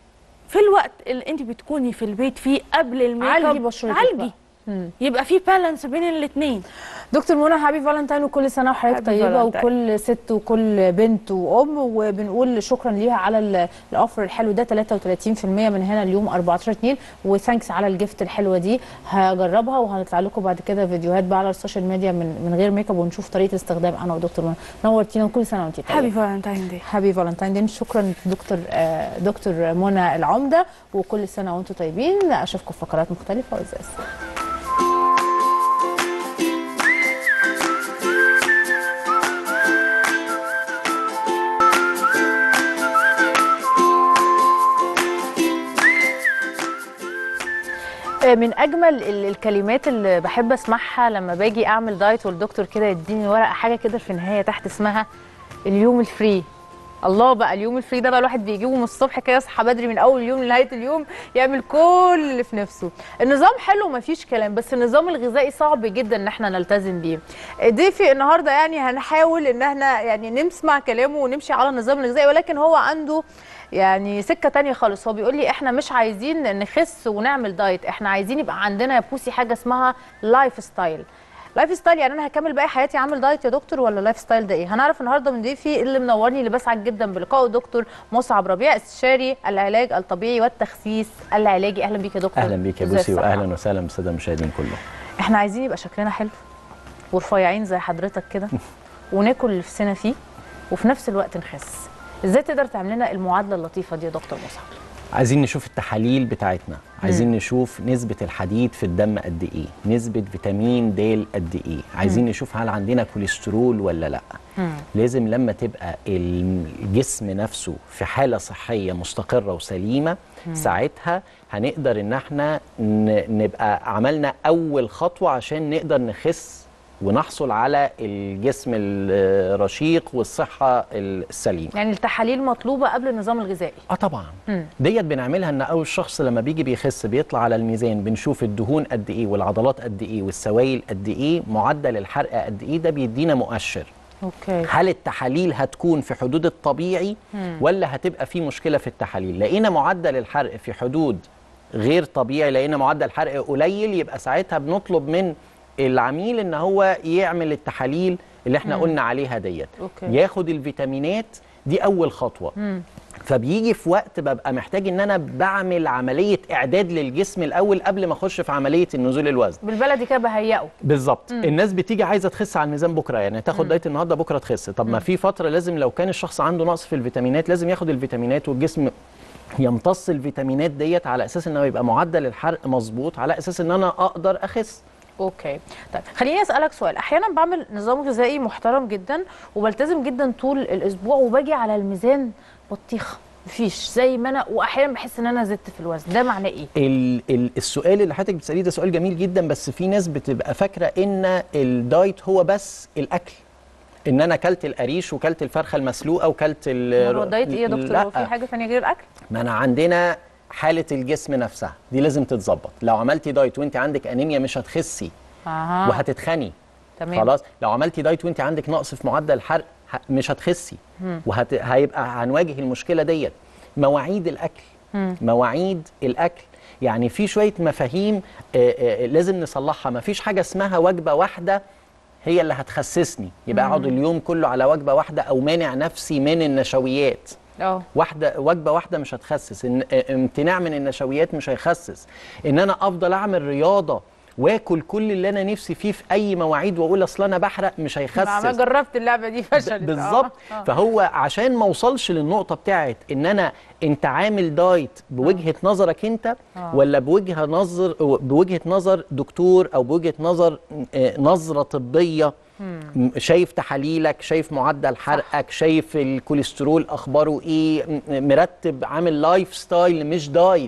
في الوقت اللي انت بتكوني في البيت فيه قبل الميك اب عالجي بشرتك عالجي بقى. مم. يبقى في بالانس بين الاثنين دكتور منى هابي فالنتين وكل سنه وحضرتك هابي طيبه فالنتين. وكل ست وكل بنت وام وبنقول شكرا ليها على ال- الاوفر الحلو ده 33% من هنا اليوم 14 2 وثانكس على الجفت الحلوه دي هجربها وهنطلع لكم بعد كده فيديوهات بقى على السوشيال ميديا من من غير ميك اب ونشوف طريقه استخدام انا ودكتور منى نورتينا وكل سنه وانت طيبه هابي فالنتاين دي هابي فالنتين دي شكرا دكتور آه، دكتور منى العمده وكل سنه وانتم طيبين اشوفكم في فقرات مختلفه وازاي من اجمل ال- الكلمات اللي بحب اسمعها لما باجي اعمل دايت والدكتور كده يديني ورقه حاجه كده في النهايه تحت اسمها اليوم الفري الله بقى اليوم الفري ده بقى الواحد بيجيبه من الصبح كده يصحى بدري من اول يوم لنهايه اليوم يعمل كل اللي في نفسه النظام حلو مفيش كلام بس النظام الغذائي صعب جدا ان احنا نلتزم بيه ضيفي النهارده يعني هنحاول ان احنا يعني نسمع كلامه ونمشي على النظام الغذائي ولكن هو عنده يعني سكه تانية خالص هو بيقول لي احنا مش عايزين نخس ونعمل دايت احنا عايزين يبقى عندنا يا بوسي حاجه اسمها لايف ستايل لايف ستايل يعني انا هكمل باقي حياتي عامل دايت يا دكتور ولا لايف ستايل ده ايه هنعرف النهارده من ضيفي اللي منورني اللي بسعد جدا بلقائه دكتور مصعب ربيع استشاري العلاج الطبيعي والتخسيس العلاجي اهلا بيك يا دكتور اهلا بيك يا إزاي بوسي الصحة؟ واهلا وسهلا بالساده المشاهدين كلهم احنا عايزين يبقى شكلنا حلو ورفيعين زي حضرتك كده وناكل اللي نفسنا فيه وفي نفس الوقت نخس ازاي تقدر تعمل لنا المعادله اللطيفه دي يا دكتور مصعب عايزين نشوف التحاليل بتاعتنا عايزين نشوف نسبة الحديد في الدم قد ايه نسبة فيتامين د قد ايه عايزين نشوف هل عندنا كوليسترول ولا لا لازم لما تبقى الجسم نفسه في حالة صحية مستقرة وسليمة ساعتها هنقدر ان احنا ن- نبقى عملنا اول خطوة عشان نقدر نخس ونحصل على الجسم الرشيق والصحة السليمة يعني التحاليل مطلوبه قبل النظام الغذائي اه طبعا مم. ديت بنعملها ان اول شخص لما بيجي بيخس بيطلع على الميزان بنشوف الدهون قد ايه والعضلات قد ايه والسوائل قد ايه معدل الحرق قد ايه ده بيدينا مؤشر اوكي هل التحاليل هتكون في حدود الطبيعي ولا هتبقى في مشكله في التحاليل لقينا معدل الحرق في حدود غير طبيعي لقينا معدل حرق قليل يبقى ساعتها بنطلب من العميل ان هو يعمل التحاليل اللي احنا قلنا عليها ديت أوكي. ياخد الفيتامينات دي اول خطوه فبيجي في وقت ببقى محتاج ان انا بعمل عمليه اعداد للجسم الاول قبل ما اخش في عمليه النزول الوزن بالبلدي كده بهيئه بالظبط الناس بتيجي عايزه تخس على الميزان بكره يعني تاخد دايت النهارده بكره تخس طب ما في فتره لازم لو كان الشخص عنده نقص في الفيتامينات لازم ياخد الفيتامينات والجسم يمتص الفيتامينات ديت على اساس انه يبقى معدل الحرق مظبوط على اساس ان انا اقدر اخس اوكي طيب خليني اسالك سؤال احيانا بعمل نظام غذائي محترم جدا وبلتزم جدا طول الاسبوع وباجي على الميزان بطيخه مفيش زي ما انا واحيانا بحس ان انا زدت في الوزن ده معناه ايه ال ال السؤال اللي حضرتك بتساليه ده سؤال جميل جدا بس في ناس بتبقى فاكره ان الدايت هو بس الاكل ان انا اكلت القريش وكلت الفرخه المسلوقه وكلت ال هو الدايت ايه يا دكتور هو في لا. حاجه ثانيه غير الاكل ما انا عندنا حاله الجسم نفسها دي لازم تتظبط لو عملتي دايت وانت عندك انيميا مش هتخسي اها وهتتخني تمام خلاص لو عملتي دايت وانت عندك نقص في معدل الحرق ه- مش هتخسي وهت... هيبقى هنواجه المشكله ديت مواعيد الاكل مواعيد الاكل يعني في شويه مفاهيم آه، آه، لازم نصلحها ما فيش حاجه اسمها وجبه واحده هي اللي هتخسسني يبقى اقعد اليوم كله على وجبه واحده او مانع نفسي من النشويات اه واحده وجبه واحده مش هتخسس إن اه، امتناع من النشويات مش هيخسس ان انا افضل اعمل رياضه واكل كل اللي انا نفسي فيه في اي مواعيد واقول اصل انا بحرق مش انا هيخسس جربت اللعبه دي فشلت آه، بالظبط آه. فهو عشان ما اوصلش للنقطه بتاعت ان انا انت عامل دايت بوجهه نظرك انت آه. ولا بوجهه نظر بوجهه نظر دكتور او بوجهه نظر آه، نظره طبيه م- شايف تحاليلك شايف معدل حرقك شايف الكوليسترول اخباره ايه م- مرتب عامل لايف ستايل مش دايت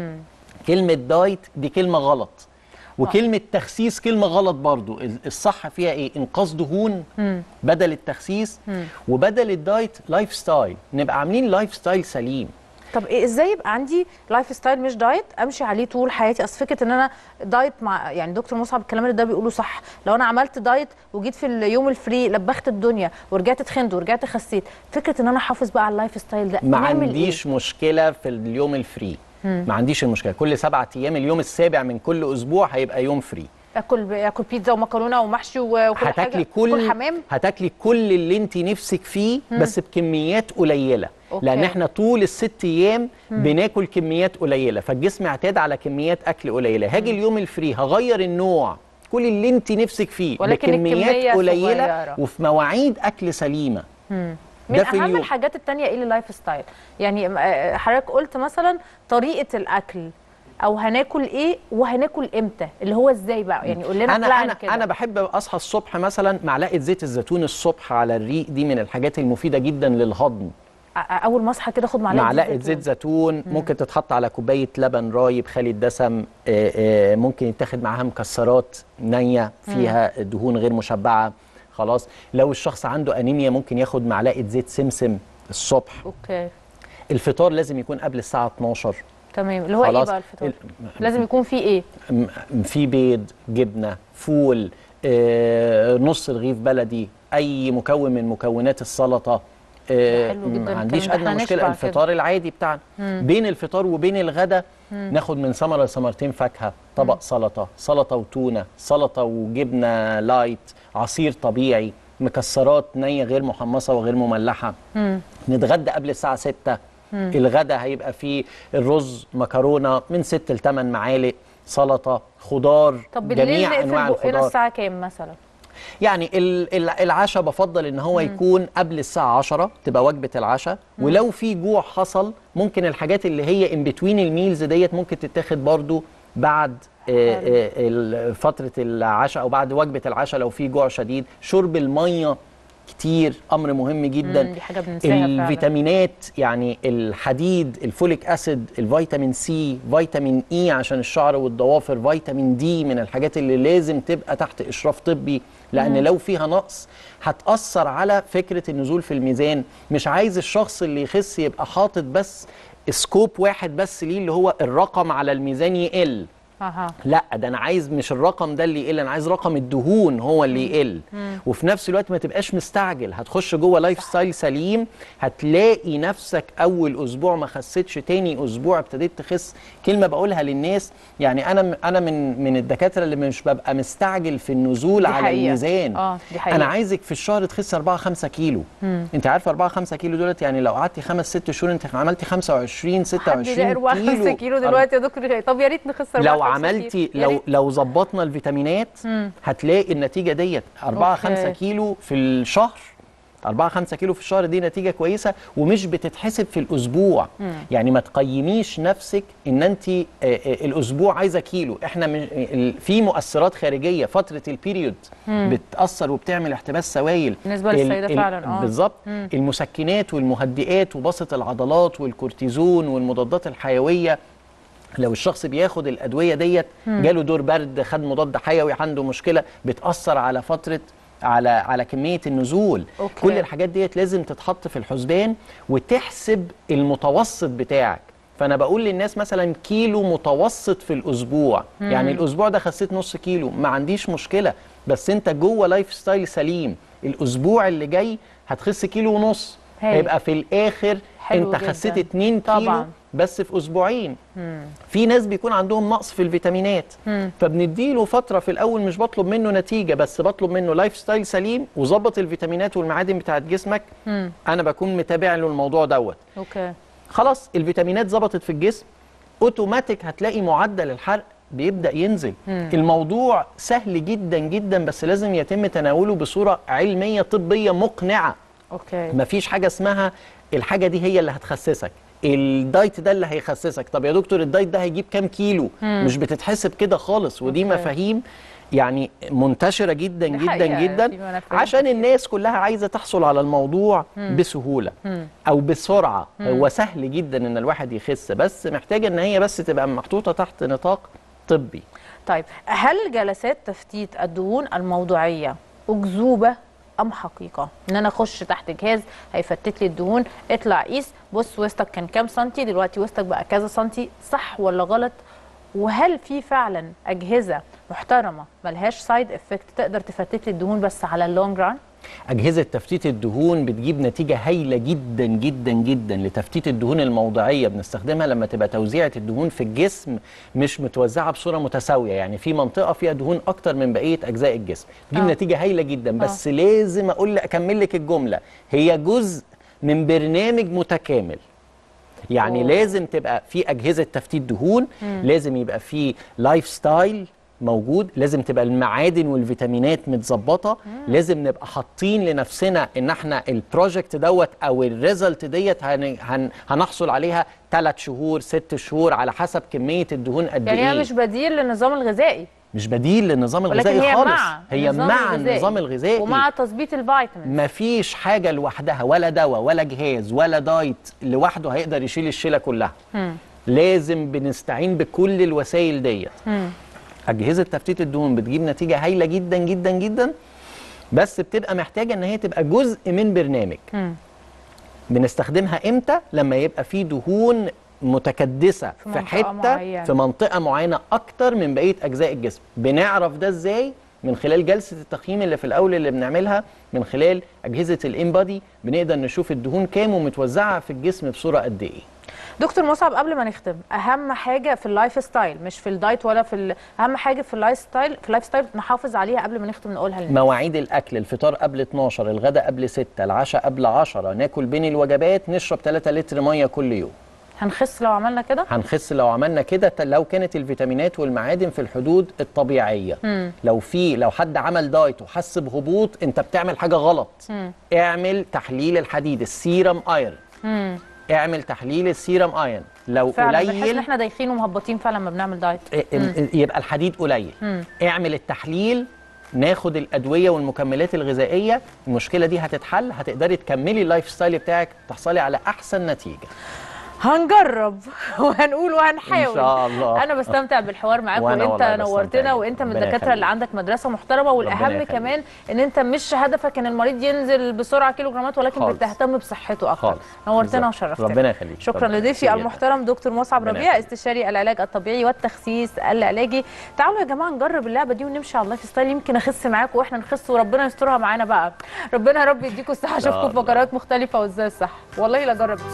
كلمه دايت دي كلمه غلط وكلمه تخسيس كلمه غلط برضو ال- الصح فيها ايه انقاص دهون بدل التخسيس وبدل الدايت لايف ستايل نبقى عاملين لايف ستايل سليم طب إيه ازاي يبقى عندي لايف ستايل مش دايت امشي عليه طول حياتي اصل فكره ان انا دايت مع يعني دكتور مصعب الكلام اللي ده بيقوله صح لو انا عملت دايت وجيت في اليوم الفري لبخت الدنيا ورجعت اتخنت ورجعت خسيت فكره ان انا احافظ بقى على اللايف ستايل ده ما نعمل عنديش مشكله في اليوم الفري ما عنديش المشكله كل سبعة ايام اليوم السابع من كل اسبوع هيبقى يوم فري ايه اكل اكل بيتزا ومكرونه ومحشي و- وكل هتاكلي حاجه كل حمام هتاكلي كل اللي انت نفسك فيه بس بكميات قليله أوكي. لان احنا طول الست ايام بناكل كميات قليله فالجسم اعتاد على كميات اكل قليله هاجي اليوم الفري هغير النوع كل اللي انت نفسك فيه ولكن الكمية بكميات قليله صغيرة. وفي مواعيد اكل سليمه من ده في اهم اليوم. الحاجات التانية ايه اللايف ستايل يعني آه، حضرتك قلت مثلا طريقه الاكل او هناكل ايه وهناكل امتى اللي هو ازاي بقى يعني قول لنا انا بلان انا كده انا بحب اصحى الصبح مثلا معلقه زيت الزيتون الصبح على الريق دي من الحاجات المفيده جدا للهضم آه، اول ما اصحى كده اخد معلقه معلقه زيت زيتون ممكن تتحط على كوبايه لبن رايب خالي الدسم آه، آه، ممكن يتاخد معاها مكسرات نيه فيها دهون غير مشبعه خلاص لو الشخص عنده انيميا ممكن ياخد معلقه زيت سمسم الصبح اوكي الفطار لازم يكون قبل الساعه 12 تمام اللي هو ايه خلاص. بقى الفطار ال- لازم يكون فيه ايه م- في بيض جبنه فول آه، نص رغيف بلدي اي مكون من مكونات السلطه آه، حلو جدا ما عنديش الكلام ده. ادنى إحنا مشكله نشبع الفطار العادي بتاعنا بين الفطار وبين الغدا ناخد من ثمره لثمرتين فاكهه طبق سلطه سلطه وتونه سلطه وجبنه لايت عصير طبيعي مكسرات نيه غير محمصه وغير مملحه نتغدى قبل الساعه 6 الغدا هيبقى فيه الرز مكرونه من 6 ل 8 معالق سلطه خضار طب بالليل جميع انواع نقفل بقنا الخضار الساعه كام مثلا يعني ال- ال- العشاء بفضل ان هو يكون قبل الساعه 10 تبقى وجبه العشاء ولو في جوع حصل ممكن الحاجات اللي هي ان بتوين الميلز ديت ممكن تتاخد برضو بعد آه، آه، ال- فتره العشاء او بعد وجبه العشاء لو في جوع شديد شرب الميه كتير امر مهم جدا مم، دي حاجة بننساها فعلا. الفيتامينات يعني الحديد الفوليك اسيد الفيتامين سي فيتامين اي عشان الشعر والضوافر فيتامين دي من الحاجات اللي لازم تبقى تحت اشراف طبي لان لو فيها نقص هتاثر على فكره النزول في الميزان مش عايز الشخص اللي يخس يبقى حاطط بس سكوب واحد بس ليه اللي هو الرقم على الميزان يقل اها لا ده انا عايز مش الرقم ده اللي يقل انا عايز رقم الدهون هو اللي يقل وفي نفس الوقت ما تبقاش مستعجل هتخش جوه لايف ستايل سليم هتلاقي نفسك اول اسبوع ما خسيتش تاني اسبوع ابتديت تخس كلمه بقولها للناس يعني انا انا من من الدكاتره اللي مش ببقى مستعجل في النزول دي على حقيقة. الميزان آه، دي حقيقة. انا عايزك في الشهر تخس 4 5 كيلو انت عارفه 4 5 كيلو دولت يعني لو قعدتي 5 6 شهور انت عملتي 25 حد 26 يلاقي 4 5 كيلو كيلو دلوقتي يا دكتور طب يا ريت نخس 4 لو عملتي يا لو ريت. لو ظبطنا الفيتامينات هتلاقي النتيجه ديت 4 أوكي. 5 كيلو في الشهر 4 5 كيلو في الشهر دي نتيجه كويسه ومش بتتحسب في الاسبوع يعني ما تقيميش نفسك ان انت آه، آه، الاسبوع عايزه كيلو احنا من ال- في مؤثرات خارجيه فتره البيريود بتاثر وبتعمل احتباس سوائل بالنسبة ال- للسيدة ال- فعلاً، آه. بالظبط المسكنات والمهدئات وبسط العضلات والكورتيزون والمضادات الحيويه لو الشخص بياخد الادويه ديت جاله دور برد خد مضاد حيوي عنده مشكله بتاثر على فتره على على كميه النزول أوكي. كل الحاجات ديت لازم تتحط في الحسبان وتحسب المتوسط بتاعك فانا بقول للناس مثلا كيلو متوسط في الاسبوع يعني الاسبوع ده خسيت نص كيلو ما عنديش مشكله بس انت جوه لايف ستايل سليم الاسبوع اللي جاي هتخس كيلو ونص هايل. هيبقى في الاخر حلو انت خسيت جداً. 2 كيلو طبعاً. بس في اسبوعين في ناس بيكون عندهم نقص في الفيتامينات فبنديله فتره في الاول مش بطلب منه نتيجه بس بطلب منه لايف ستايل سليم وظبط الفيتامينات والمعادن بتاعت جسمك انا بكون متابع له الموضوع دوت اوكي خلاص الفيتامينات ظبطت في الجسم اوتوماتيك هتلاقي معدل الحرق بيبدا ينزل الموضوع سهل جدا جدا بس لازم يتم تناوله بصوره علميه طبيه مقنعه اوكي مفيش حاجه اسمها الحاجه دي هي اللي هتخسسك الدايت ده اللي هيخسسك طب يا دكتور الدايت ده هيجيب كام كيلو مش بتتحسب كده خالص ودي أوكي. مفاهيم يعني منتشره جدا دي جدا حقيقة، جدا في منافذ عشان كتير. الناس كلها عايزه تحصل على الموضوع بسهوله او بسرعه هو سهل جدا ان الواحد يخس بس محتاجه ان هي بس تبقى محطوطه تحت نطاق طبي طيب هل جلسات تفتيت الدهون الموضوعيه اكذوبه ام حقيقه ان انا اخش تحت جهاز هيفتت لي الدهون اطلع قيس بص وسطك كان كام سنتي دلوقتي وسطك بقى كذا سنتي صح ولا غلط وهل في فعلا اجهزه محترمه ملهاش سايد افكت تقدر تفتت لي الدهون بس على اللونج ران أجهزة تفتيت الدهون بتجيب نتيجة هايلة جدا جدا جدا لتفتيت الدهون الموضعية بنستخدمها لما تبقى توزيعة الدهون في الجسم مش متوزعة بصورة متساوية يعني في منطقة فيها دهون أكتر من بقية أجزاء الجسم تجيب آه. نتيجة هايلة جدا بس لازم أقول لك أكمل لك الجملة هي جزء من برنامج متكامل يعني أوه. لازم تبقى في اجهزه تفتيت دهون لازم يبقى في لايف ستايل موجود لازم تبقى المعادن والفيتامينات متظبطه لازم نبقى حاطين لنفسنا ان احنا البروجكت دوت او الريزلت ديت هن هن هنحصل عليها ثلاث شهور ست شهور على حسب كميه الدهون قد يعني ايه هي مش بديل للنظام الغذائي مش بديل للنظام ولكن الغذائي هي خالص مع هي النظام مع الغذائي. النظام الغذائي ومع تظبيط الفيتامين مفيش حاجة لوحدها ولا دواء ولا جهاز ولا دايت لوحده هيقدر يشيل الشيلة كلها لازم بنستعين بكل الوسائل ديت أجهزة تفتيت الدهون بتجيب نتيجة هايلة جدا جدا جدا بس بتبقى محتاجة إن هي تبقى جزء من برنامج بنستخدمها إمتى لما يبقى في دهون متكدسة في في, منطقة حتة معينة. في منطقة معينة أكتر من بقية أجزاء الجسم بنعرف ده إزاي من خلال جلسه التقييم اللي في الاول اللي بنعملها من خلال اجهزه الانبادي بنقدر نشوف الدهون كام ومتوزعه في الجسم بصوره قد ايه دكتور مصعب قبل ما نختم اهم حاجه في اللايف ستايل مش في الدايت ولا في ال- اهم حاجه في اللايف ستايل في اللايف ستايل نحافظ عليها قبل ما نختم نقولها للناس مواعيد الاكل الفطار قبل 12 الغداء قبل 6 العشاء قبل 10 ناكل بين الوجبات نشرب 3 لتر ميه كل يوم هنخس لو عملنا كده هنخس لو عملنا كده ت- لو كانت الفيتامينات والمعادن في الحدود الطبيعيه مم. لو في لو حد عمل دايت وحس بهبوط انت بتعمل حاجه غلط مم. اعمل تحليل الحديد السيرم ايرون مم. اعمل تحليل السيرم ايرون لو فعلا بنحس ان قليل احنا دايخين ومهبطين فعلا لما بنعمل دايت ا- ال- يبقى الحديد قليل مم. اعمل التحليل ناخد الادويه والمكملات الغذائيه المشكله دي هتتحل هتقدري تكملي اللايف ستايل بتاعك تحصلي على احسن نتيجه هنجرب وهنقول وهنحاول إن شاء الله. انا بستمتع بالحوار معاك وأنا وانت والله بستمتع نورتنا جداً. وانت من ربنا الدكاتره يخليك. اللي عندك مدرسه محترمه والاهم يخليك. كمان ان انت مش هدفك ان المريض ينزل بسرعه كيلو جرامات ولكن خالص. بتهتم بصحته اكتر خالص. نورتنا بالظبط. وشرفتنا ربنا يخليك. شكرا ربنا لضيفي يخليك. المحترم دكتور مصعب ربنا ربيع يخليك. استشاري العلاج الطبيعي والتخسيس العلاجي تعالوا يا جماعه نجرب اللعبه دي ونمشي على اللايف ستايل يمكن اخس معاكم واحنا نخس وربنا يسترها معانا بقى ربنا يا رب يديكم الصحه اشوفكم في الله. فقرات مختلفه وازاي الصح والله لا جرب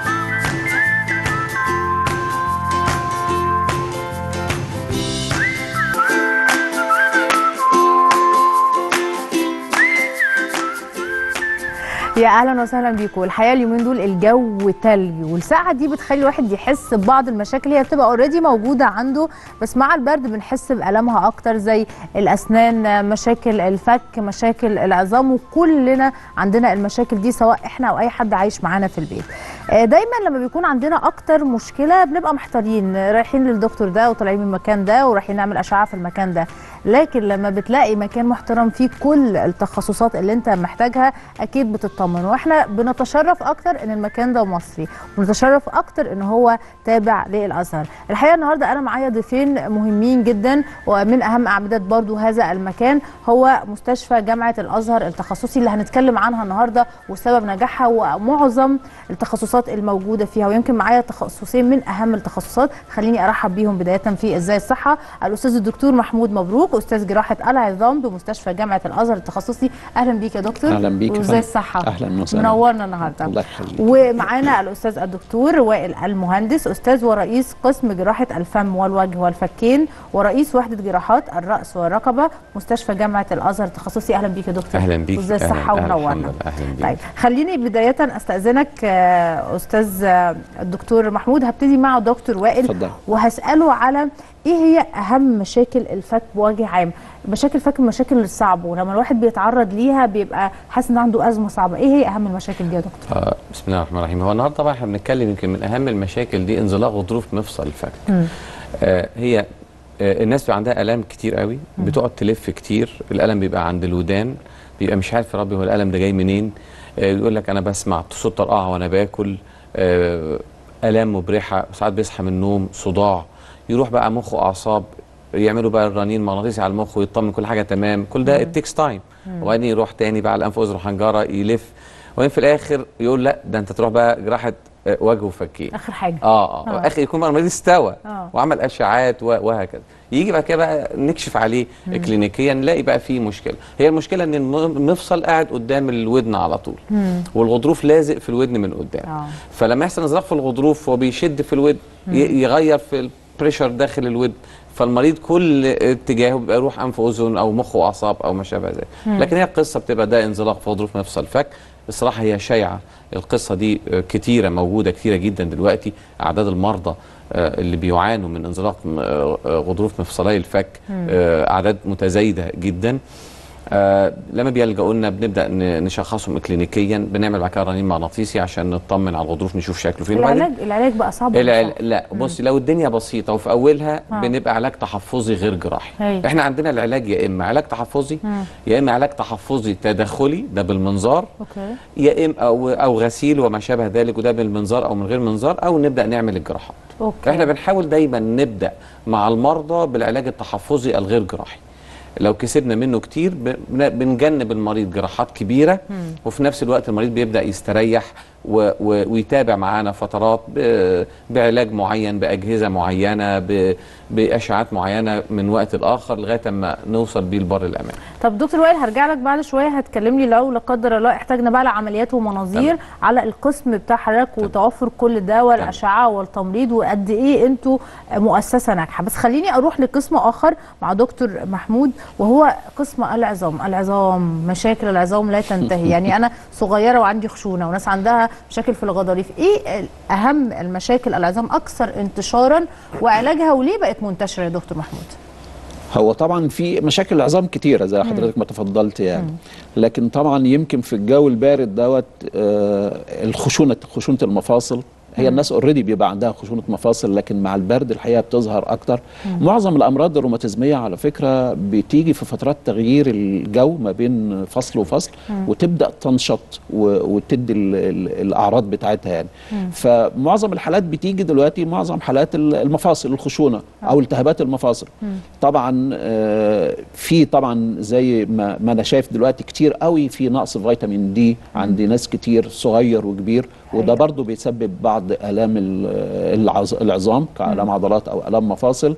يا اهلا وسهلا بيكم الحقيقه اليومين دول الجو تلج والساعه دي بتخلي الواحد يحس ببعض المشاكل هي بتبقى اوريدي موجوده عنده بس مع البرد بنحس بالامها اكتر زي الاسنان مشاكل الفك مشاكل العظام وكلنا عندنا المشاكل دي سواء احنا او اي حد عايش معانا في البيت آه، دايما لما بيكون عندنا اكتر مشكله بنبقى محتارين رايحين للدكتور ده وطالعين من المكان ده ورايحين نعمل اشعه في المكان ده لكن لما بتلاقي مكان محترم فيه كل التخصصات اللي انت محتاجها اكيد بتطمن واحنا بنتشرف اكتر ان المكان ده مصري ونتشرف اكتر ان هو تابع للازهر الحقيقه النهارده انا معايا ضيفين مهمين جدا ومن اهم اعمده برضو هذا المكان هو مستشفى جامعه الازهر التخصصي اللي هنتكلم عنها النهارده وسبب نجاحها ومعظم التخصصات الموجوده فيها ويمكن معايا تخصصين من اهم التخصصات خليني ارحب بيهم بدايه في ازاي الصحه الاستاذ الدكتور محمود مبروك استاذ جراحه العظام بمستشفى جامعه الازهر التخصصي اهلا بيك يا دكتور أهلا بيك يا وازاي فندم. الصحه أهلا وسهلا. منورنا النهارده الله يخليك. ومعانا الاستاذ الدكتور وائل المهندس استاذ ورئيس قسم جراحه الفم والوجه والفكين ورئيس وحده جراحات الراس والرقبه مستشفى جامعه الازهر التخصصي اهلا بيك يا دكتور اهلا بيك وازاي أهلاً- الصحه أهلاً، الحمد ومنورنا لله، اهلا بيك طيب خليني بدايه استاذنك آه، استاذ آه، الدكتور محمود هبتدي مع دكتور وائل اتفضل. وهساله على ايه هي اهم مشاكل الفك بوجه عام مشاكل الفك من المشاكل الصعبه ولما الواحد بيتعرض ليها بيبقى حاسس ان عنده ازمه صعبه ايه هي اهم المشاكل دي يا دكتور آه بسم الله الرحمن الرحيم هو النهارده طبعا احنا بنتكلم يمكن من اهم المشاكل دي انزلاق غضروف مفصل الفك آه هي آه الناس بيبقى عندها الام كتير قوي بتقعد تلف كتير الالم بيبقى عند الودان بيبقى مش عارف يا ربي هو الالم ده جاي منين آه يقول لك انا بسمع صوت طرقعه وانا باكل آه الام مبرحه ساعات بيصحى من النوم صداع يروح بقى مخه اعصاب يعملوا بقى الرنين مغناطيسي على المخ ويطمن كل حاجه تمام كل ده التكس تايم وبعدين يروح تاني بقى على الانف واذن وحنجره يلف وبعدين في الاخر يقول لا ده انت تروح بقى جراحه آه، وجه وفكين اخر حاجه اه اه آه. اخر يكون بقى المريض استوى آه. وعمل اشعاعات و- وهكذا يجي بعد كده بقى نكشف عليه كلينيكيا نلاقي بقى فيه مشكله هي المشكله ان الم- المفصل قاعد قدام الودن على طول والغضروف لازق في الودن من قدام آه. فلما يحصل انزلاق في الغضروف هو بيشد في الودن ي- يغير في البريشر داخل الودن فالمريض كل اتجاهه بيبقى يروح انف واذن او مخ واعصاب او ما شابه ذلك لكن هي القصه بتبقى ده انزلاق في غضروف مفصل الفك الصراحه هي شائعه القصه دي آه، كتيره موجوده كتيره جدا دلوقتي اعداد المرضى آه، اللي بيعانوا من انزلاق م- آه، آه، غضروف مفصلي الفك آه، اعداد متزايده جدا آه لما بيلجأوا لنا بنبدا ن- نشخصهم كلينيكيا بنعمل بعد كده رنين مغناطيسي عشان نطمن على الغضروف نشوف شكله فين وبعدين العلاج العلاج بقى صعب ولا العل... صعب؟ لا بصي لو الدنيا بسيطه وفي اولها آه. بنبقى علاج تحفظي غير جراحي هي. احنا عندنا العلاج يا اما علاج تحفظي يا اما علاج تحفظي تدخلي ده بالمنظار اوكي يا اما او او غسيل وما شابه ذلك وده بالمنظار او من غير منظار او نبدا نعمل الجراحات اوكي احنا بنحاول دايما نبدا مع المرضى بالعلاج التحفظي الغير جراحي لو كسبنا منه كتير ب- بن- بنجنب المريض جراحات كبيره وفي نفس الوقت المريض بيبدا يستريح و و ويتابع معانا فترات ب- بعلاج معين باجهزه معينه ب- باشعاعات معينه من وقت لاخر لغايه ما نوصل بيه لبر الامان طب دكتور وائل هرجع لك بعد شويه هتكلمني لو لا قدر الله احتاجنا بقى لعمليات ومناظير تمام. على القسم بتاع حضرتك وتوفر كل ده والاشعه والتمريض وقد ايه انتوا مؤسسه ناجحه بس خليني اروح لقسم اخر مع دكتور محمود وهو قسم العظام العظام مشاكل العظام لا تنتهي يعني انا صغيره وعندي خشونه وناس عندها مشاكل في الغضاريف ايه اهم المشاكل العظام اكثر انتشارا وعلاجها وليه بقت منتشره يا دكتور محمود هو طبعا في مشاكل عظام كتيره زي حضرتك ما تفضلت يعني لكن طبعا يمكن في الجو البارد دوت آه الخشونه خشونه المفاصل هي الناس اوريدي بيبقى عندها خشونه مفاصل لكن مع البرد الحقيقه بتظهر اكتر معظم الامراض الروماتيزميه على فكره بتيجي في فترات تغيير الجو ما بين فصل وفصل وتبدا تنشط و- وتدي ال- ال- الاعراض بتاعتها يعني فمعظم الحالات بتيجي دلوقتي معظم حالات ال- المفاصل الخشونه او التهابات المفاصل طبعا آه، في طبعا زي ما, ما انا شايف دلوقتي كتير قوي في نقص فيتامين دي عند ناس كتير صغير وكبير وده برضو بيسبب بعض الام ال- العظ- العظام كالام عضلات او الام مفاصل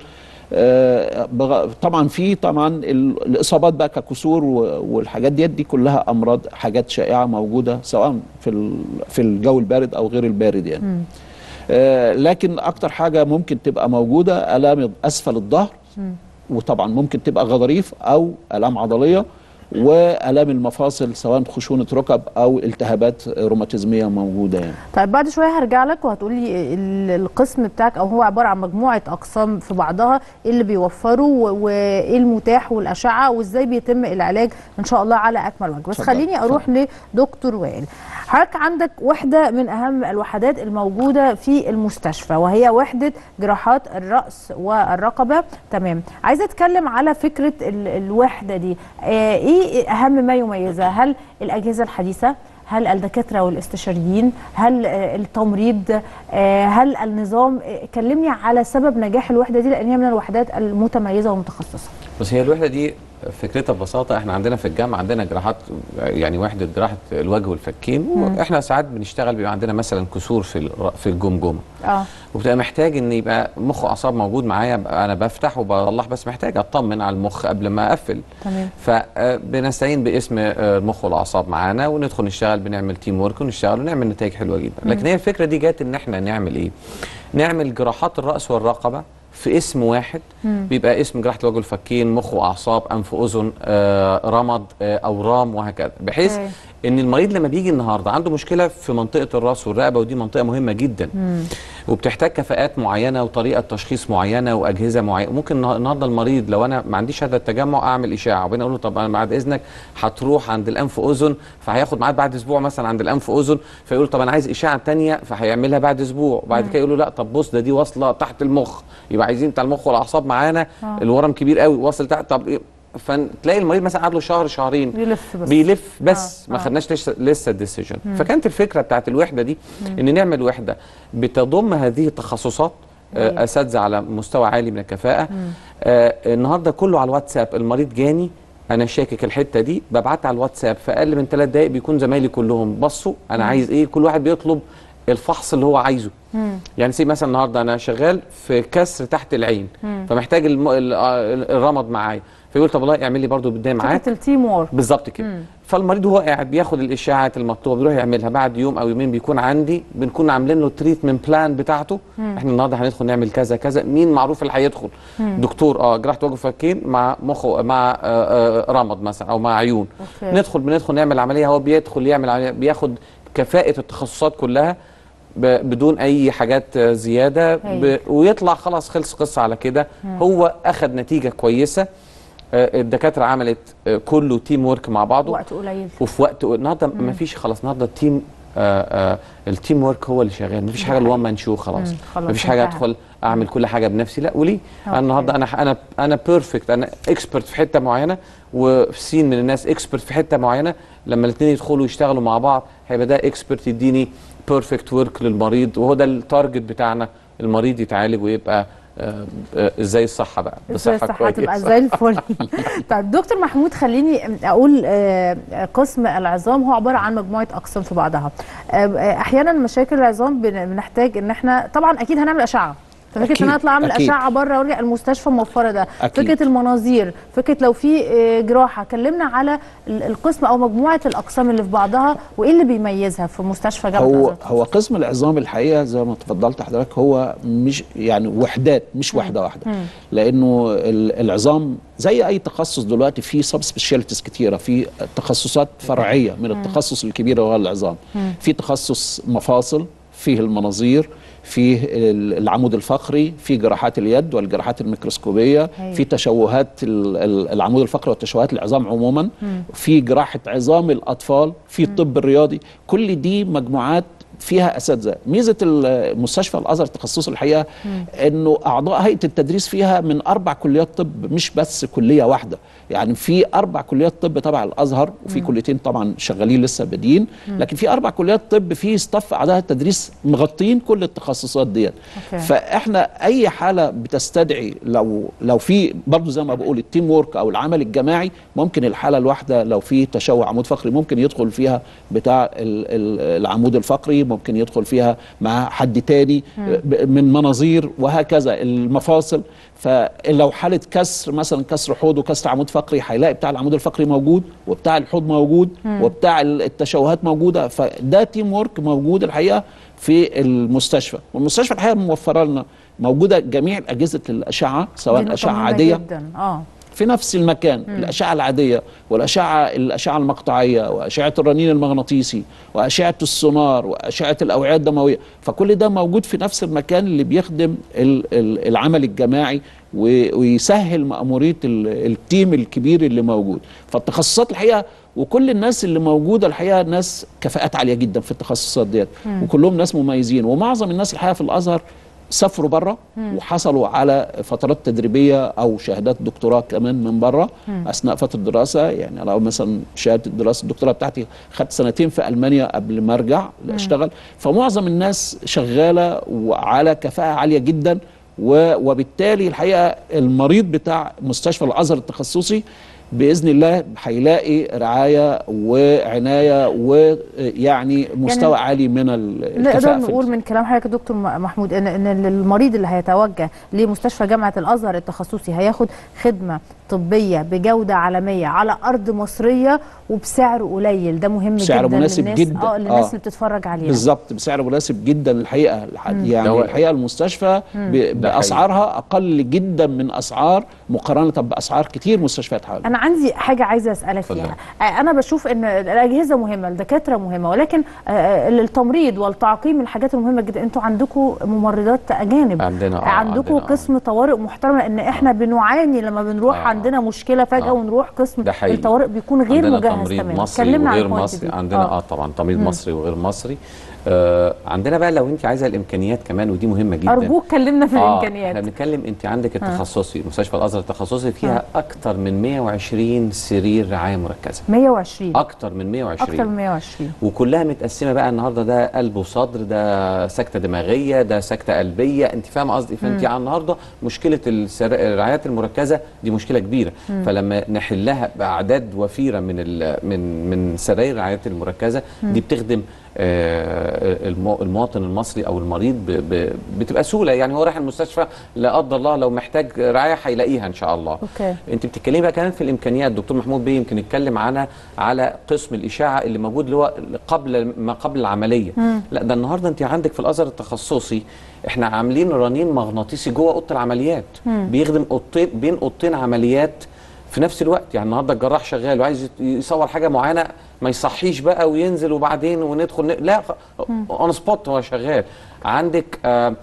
آه، بغ- طبعا في طبعا ال- الاصابات بقى ككسور و- والحاجات ديت دي كلها امراض حاجات شائعه موجوده سواء في ال- في الجو البارد او غير البارد يعني آه، لكن اكتر حاجه ممكن تبقى موجوده الام اسفل الظهر وطبعا ممكن تبقى غضاريف او الام عضليه والام المفاصل سواء خشونه ركب او التهابات روماتيزميه موجوده يعني طيب بعد شويه هرجع لك وهتقولي ال- القسم بتاعك او هو عباره عن مجموعه اقسام في بعضها ايه اللي بيوفره و- وايه المتاح والاشعه وازاي بيتم العلاج ان شاء الله على اكمل وجه بس اتفضل، خليني اروح لدكتور وائل حضرتك عندك وحده من اهم الوحدات الموجوده في المستشفى وهي وحده جراحات الراس والرقبه تمام عايزه اتكلم على فكره ال- الوحده دي آه، ايه اهم ما يميزها هل الاجهزه الحديثه هل الدكاتره والاستشاريين هل آه، التمريض آه، هل النظام آه، كلمني على سبب نجاح الوحده دي لان هي من الوحدات المتميزه والمتخصصه بس هي الوحده دي فكرتها ببساطه احنا عندنا في الجامعه عندنا جراحات يعني وحده جراحه الوجه والفكين واحنا ساعات بنشتغل بيبقى عندنا مثلا كسور في الر- في الجمجمه اه وبتبقى محتاج ان يبقى مخ واعصاب موجود معايا بقى انا بفتح وبطلع بس محتاج اطمن على المخ قبل ما اقفل تمام فبنستعين باسم آه، المخ والاعصاب معانا وندخل نشتغل بنعمل تيم ورك ونشتغل ونعمل نتائج حلوه جدا لكن هي الفكره دي جت ان احنا نعمل ايه نعمل جراحات الراس والرقبه في اسم واحد بيبقى اسم جراحه الوجه والفكين مخ واعصاب انف اذن آه، رمد آه، اورام وهكذا بحيث أوكي. ان المريض لما بيجي النهارده عنده مشكله في منطقه الراس والرقبه ودي منطقه مهمه جدا وبتحتاج كفاءات معينه وطريقه تشخيص معينه واجهزه معينه ممكن النه- النهارده المريض لو انا ما عنديش هذا التجمع اعمل اشاعه وبين اقول له طب انا بعد اذنك هتروح عند الانف اذن فهياخد ميعاد بعد اسبوع مثلا عند الانف اذن فيقول طب انا عايز اشاعه ثانيه فهيعملها بعد اسبوع وبعد كده يقول له لا طب بص ده دي واصله تحت المخ يبقى عايزين بتاع المخ والاعصاب معانا الورم كبير قوي واصل تحت طب إيه؟ فتلاقي المريض مثلا قعد له شهر شهرين بيلف بس بيلف بس آه، ما آه. خدناش لسه لسه الديسيجن فكانت الفكره بتاعت الوحده دي ان نعمل وحده بتضم هذه التخصصات أيوة. آه، اساتذه على مستوى عالي من الكفاءه آه، النهارده كله على الواتساب المريض جاني انا شاكك الحته دي ببعتها على الواتساب في اقل من ثلاث دقائق بيكون زمايلي كلهم بصوا انا عايز ايه كل واحد بيطلب الفحص اللي هو عايزه يعني سي مثلا النهارده انا شغال في كسر تحت العين فمحتاج الم... ال- آه، الرمد معايا فيقول طب والله اعمل لي برضو بالدنيا معاك فكره التيم وورك بالظبط كده فالمريض وهو قاعد بياخد الاشاعات المطلوبه بيروح يعملها بعد يوم او يومين بيكون عندي بنكون عاملين له تريتمنت بلان بتاعته احنا النهارده هندخل نعمل كذا كذا مين معروف اللي هيدخل دكتور اه جراحه وجه وفكين مع مخ مع آه آه رمد مثلا او مع عيون أوكي. ندخل بندخل نعمل عمليه هو بيدخل يعمل عمليه بياخد كفاءه التخصصات كلها ب- بدون اي حاجات آه، زياده ب... هايل. ويطلع خلاص خلص قصه على كده هو اخذ نتيجه كويسه آه، الدكاتره عملت آه، كله تيم ورك مع بعضه وقت قليل وفي وقت النهارده ما فيش خلاص النهارده التيم آه آه التيم ورك هو اللي شغال ما فيش حاجه الوان مان شو خلاص مم، خلاص ما فيش حاجه انتهى. ادخل اعمل كل حاجه بنفسي لا وليه انا أوكي. النهارده انا انا انا بيرفكت انا اكسبرت في حته معينه وفي سين من الناس اكسبرت في حته معينه لما الاثنين يدخلوا يشتغلوا مع بعض هيبقى ده اكسبرت يديني بيرفكت ورك للمريض وهو ده التارجت بتاعنا المريض يتعالج ويبقى آه، آه، ازاي الصحه بقى ازاي بصحه الصحه تبقى كويسة. زي الفل طيب دكتور محمود خليني اقول آه، قسم العظام هو عباره عن مجموعه اقسام في بعضها آه، آه، احيانا مشاكل العظام بن- بنحتاج ان احنا طبعا اكيد هنعمل اشعه ففكره أكيد، ان انا اطلع اعمل أكيد. اشعه بره وارجع المستشفى موفره ده أكيد. فكره المناظير فكره لو في آه، جراحه كلمنا على ال- القسم او مجموعه الاقسام اللي في بعضها وايه اللي بيميزها في مستشفى جامعه هو أزهر؟ هو قسم العظام الحقيقه زي ما تفضلت حضرتك هو مش يعني وحدات مش واحده واحده لانه ال- العظام زي اي تخصص دلوقتي في سب سبيشاليتيز كتيره في تخصصات فرعيه من التخصص الكبير وهو العظام في تخصص مفاصل فيه المناظير فيه ال- العمود الفقري في جراحات اليد والجراحات الميكروسكوبيه أيوة. في تشوهات ال- ال- العمود الفقري وتشوهات العظام عموما في جراحه عظام الاطفال في الطب الرياضي كل دي مجموعات فيها اساتذه ميزه المستشفى الازهر التخصصي الحقيقه انه اعضاء هيئه التدريس فيها من اربع كليات طب مش بس كليه واحده يعني في اربع كليات طب تبع الازهر وفي كليتين طبعا شغالين لسه بادئين لكن في اربع كليات طب في ستاف اعضاء التدريس مغطين كل التخصصات ديت أوكي. فاحنا اي حاله بتستدعي لو لو في برضه زي ما بقول التيم وورك او العمل الجماعي ممكن الحاله الواحده لو في تشوه عمود فقري ممكن يدخل فيها بتاع ال- ال- العمود الفقري ممكن يدخل فيها مع حد تاني ب- من مناظير وهكذا المفاصل فلو حاله كسر مثلا كسر حوض وكسر عمود فقري هيلاقي بتاع العمود الفقري موجود وبتاع الحوض موجود وبتاع ال- التشوهات موجوده فده تيم وورك موجود الحقيقه في المستشفى والمستشفى الحقيقه موفره لنا موجوده جميع اجهزه الاشعه دي سواء نقطة اشعه مهمة عاديه جدا اه في نفس المكان الاشعه العاديه والاشعه الاشعه المقطعيه واشعه الرنين المغناطيسي واشعه السونار واشعه الاوعيه الدمويه فكل ده موجود في نفس المكان اللي بيخدم ال- ال- العمل الجماعي و- ويسهل مأمورية ال- التيم الكبير اللي موجود فالتخصصات الحقيقة وكل الناس اللي موجودة الحقيقة ناس كفاءات عالية جدا في التخصصات ديت وكلهم ناس مميزين ومعظم الناس الحقيقة في الأزهر سافروا بره وحصلوا على فترات تدريبيه او شهادات دكتوراه كمان من بره اثناء فتره الدراسه يعني انا مثلا شهاده الدراسه الدكتوراه بتاعتي خدت سنتين في المانيا قبل ما ارجع اشتغل فمعظم الناس شغاله وعلى كفاءه عاليه جدا و- وبالتالي الحقيقه المريض بتاع مستشفى الازهر التخصصي باذن الله هيلاقي رعايه وعنايه ويعني مستوى عالي من ال- نقدر الكفاءه في نقول من كلام حضرتك يا دكتور م- محمود ان ان المريض اللي هيتوجه لمستشفى جامعه الازهر التخصصي هياخد خدمه طبيه بجوده عالميه على ارض مصريه وبسعر قليل ده مهم سعر جدا مناسب للناس جدا. اه للناس آه. اللي بتتفرج علينا بالظبط بسعر مناسب جدا الحقيقه الح- ده يعني هو- الحقيقه المستشفى ب- ده باسعارها اقل جدا من اسعار مقارنه باسعار كتير مستشفيات حوالي انا عندي حاجه عايزه اسالك اتفضل. فيها آه، انا بشوف ان الاجهزه مهمه الدكاتره مهمه ولكن آه، آه، التمريض والتعقيم من الحاجات المهمه جدا انتوا عندكم ممرضات اجانب عندنا آه، عندكم عندنا آه. قسم طوارئ محترم لان احنا بنعاني لما بنروح آه. عندنا مشكله فجاه آه. ونروح قسم ده حقيقي. الطوارئ بيكون غير عندنا مجهز تمريض تماما مصري كلمنا عن وغير البوينت مصري دي. عندنا اه, طبعا تمريض مصري وغير مصري آه عندنا بقى لو انت عايزه الامكانيات كمان ودي مهمه جدا ارجوك كلمنا في آه الامكانيات احنا بنتكلم انت عندك التخصصي مستشفى الازهر التخصصي فيها اكتر من 120 سرير رعايه مركزه 120 اكتر من 120 اكتر من 120 وكلها متقسمه بقى النهارده ده قلب وصدر ده سكته دماغيه ده سكته قلبيه انت فاهمه قصدي فانت على النهارده مشكله السر... الرعايات المركزه دي مشكله كبيره فلما نحلها باعداد وفيره من ال... من من سراير الرعايات المركزه دي بتخدم آه، المو- المواطن المصري او المريض ب... ب... بتبقى سهوله يعني هو رايح المستشفى لا قدر الله لو محتاج رعايه هيلاقيها ان شاء الله اوكي انت بتتكلمي بقى كمان في الامكانيات دكتور محمود بيه يمكن يتكلم عنها على قسم الاشاعه اللي موجود اللي هو قبل ما قبل العمليه لا ده النهارده انت عندك في الازهر التخصصي احنا عاملين رنين مغناطيسي جوه اوضه العمليات بيخدم اوضتين بين اوضتين عمليات في نفس الوقت يعني النهارده الجراح شغال وعايز يت- يصور حاجه معينه ما يصحيش بقى وينزل وبعدين وندخل ن... لا اون سبوت هو شغال عندك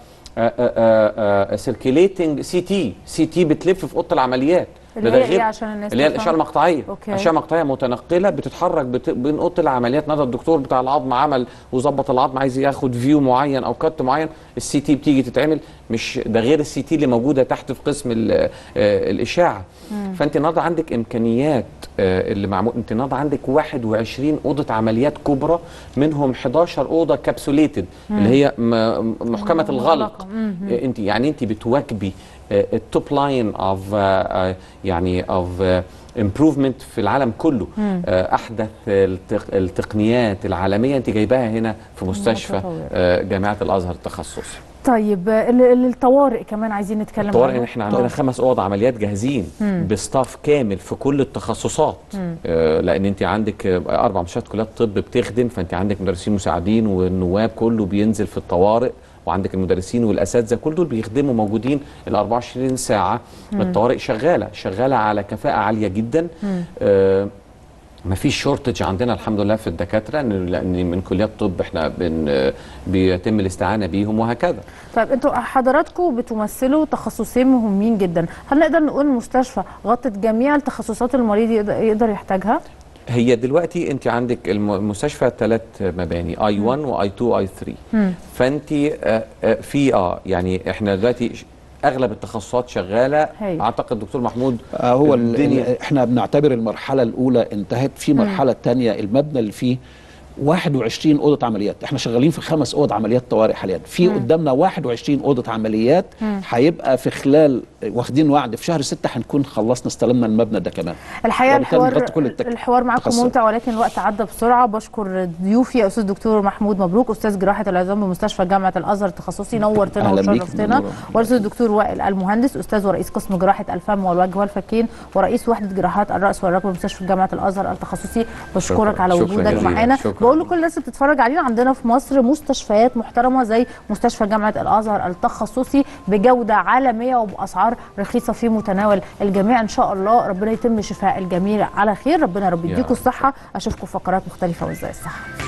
سيركيليتنج سي تي سي تي بتلف في اوضه العمليات اللي ده هي غير- ايه عشان الناس اللي هي تفهم؟ الاشعه المقطعيه أوكي. اشعه مقطعيه متنقله بتتحرك بت... بين اوضه العمليات النهارده الدكتور بتاع العظم عمل وظبط العظم عايز ياخد فيو معين او كت معين السي تي بتيجي تتعمل مش ده غير السي تي اللي موجوده تحت في قسم ال... آه، الاشاعه فانت النهارده عندك امكانيات آه، اللي معمول انت النهارده عندك 21 اوضه عمليات كبرى منهم 11 اوضه كابسوليتد اللي هي م- محكمه الغلق آه، انت يعني انت بتواكبي التوب لاين اوف يعني اوف امبروفمنت في العالم كله آه، احدث التق- التقنيات العالميه انت جايباها هنا في مستشفى متطورة. آه، جامعه الازهر التخصصي طيب ال- ال- الطوارئ كمان عايزين نتكلم الطوارئ عنها. احنا عندنا خمس اوض عمليات جاهزين بستاف كامل في كل التخصصات آه لان انت عندك آه، اربع مستشفيات كليات طب بتخدم فانت عندك مدرسين مساعدين والنواب كله بينزل في الطوارئ وعندك المدرسين والاساتذه كل دول بيخدموا موجودين ال 24 ساعه الطوارئ شغاله شغاله على كفاءه عاليه جدا آه ما فيش شورتج عندنا الحمد لله في الدكاتره إن- لان من كليات طب احنا بن آه، بيتم الاستعانه بيهم وهكذا طيب انتوا حضراتكم بتمثلوا تخصصين مهمين جدا هل نقدر نقول المستشفى غطت جميع التخصصات المريض يقدر- يقدر يحتاجها هي دلوقتي انت عندك الم- المستشفى ثلاث مباني اي 1 واي 2 واي 3 فانت آه، آه، في اه يعني احنا دلوقتي ش- اغلب التخصصات شغاله هاي. اعتقد دكتور محمود آه، هو ال- الدنيا ال- احنا بنعتبر المرحله الاولى انتهت في مرحله تانية المبنى اللي فيه 21 اوضه عمليات احنا شغالين في خمس اوض عمليات طوارئ حاليا في قدامنا 21 اوضه عمليات هيبقى في خلال واخدين وعد في شهر 6 هنكون خلصنا استلمنا المبنى ده كمان الحقيقه وبالتالي الحوار نغطي كل التك- الحوار معاكم التخصصات. ممتع ولكن الوقت عدى بسرعه بشكر ضيوفي يا استاذ دكتور محمود مبروك استاذ جراحه العظام بمستشفى جامعه الازهر التخصصي نورتنا أهلا بيك. وشرفتنا منورة. والاستاذ الدكتور وائل المهندس استاذ ورئيس قسم جراحه الفم والوجه والفكين ورئيس وحده جراحات الراس والركبه بمستشفى جامعه الازهر التخصصي بشكرك شكراً. على شكراً وجودك جزيلاً. معانا شكراً. بقول لكل الناس اللي بتتفرج علينا عندنا في مصر مستشفيات محترمه زي مستشفى جامعه الازهر التخصصي بجوده عالميه وباسعار رخيصه في متناول الجميع ان شاء الله ربنا يتم شفاء الجميع على خير ربنا رب يا يديكم رب. الصحه اشوفكم في فقرات مختلفه وازاي الصحه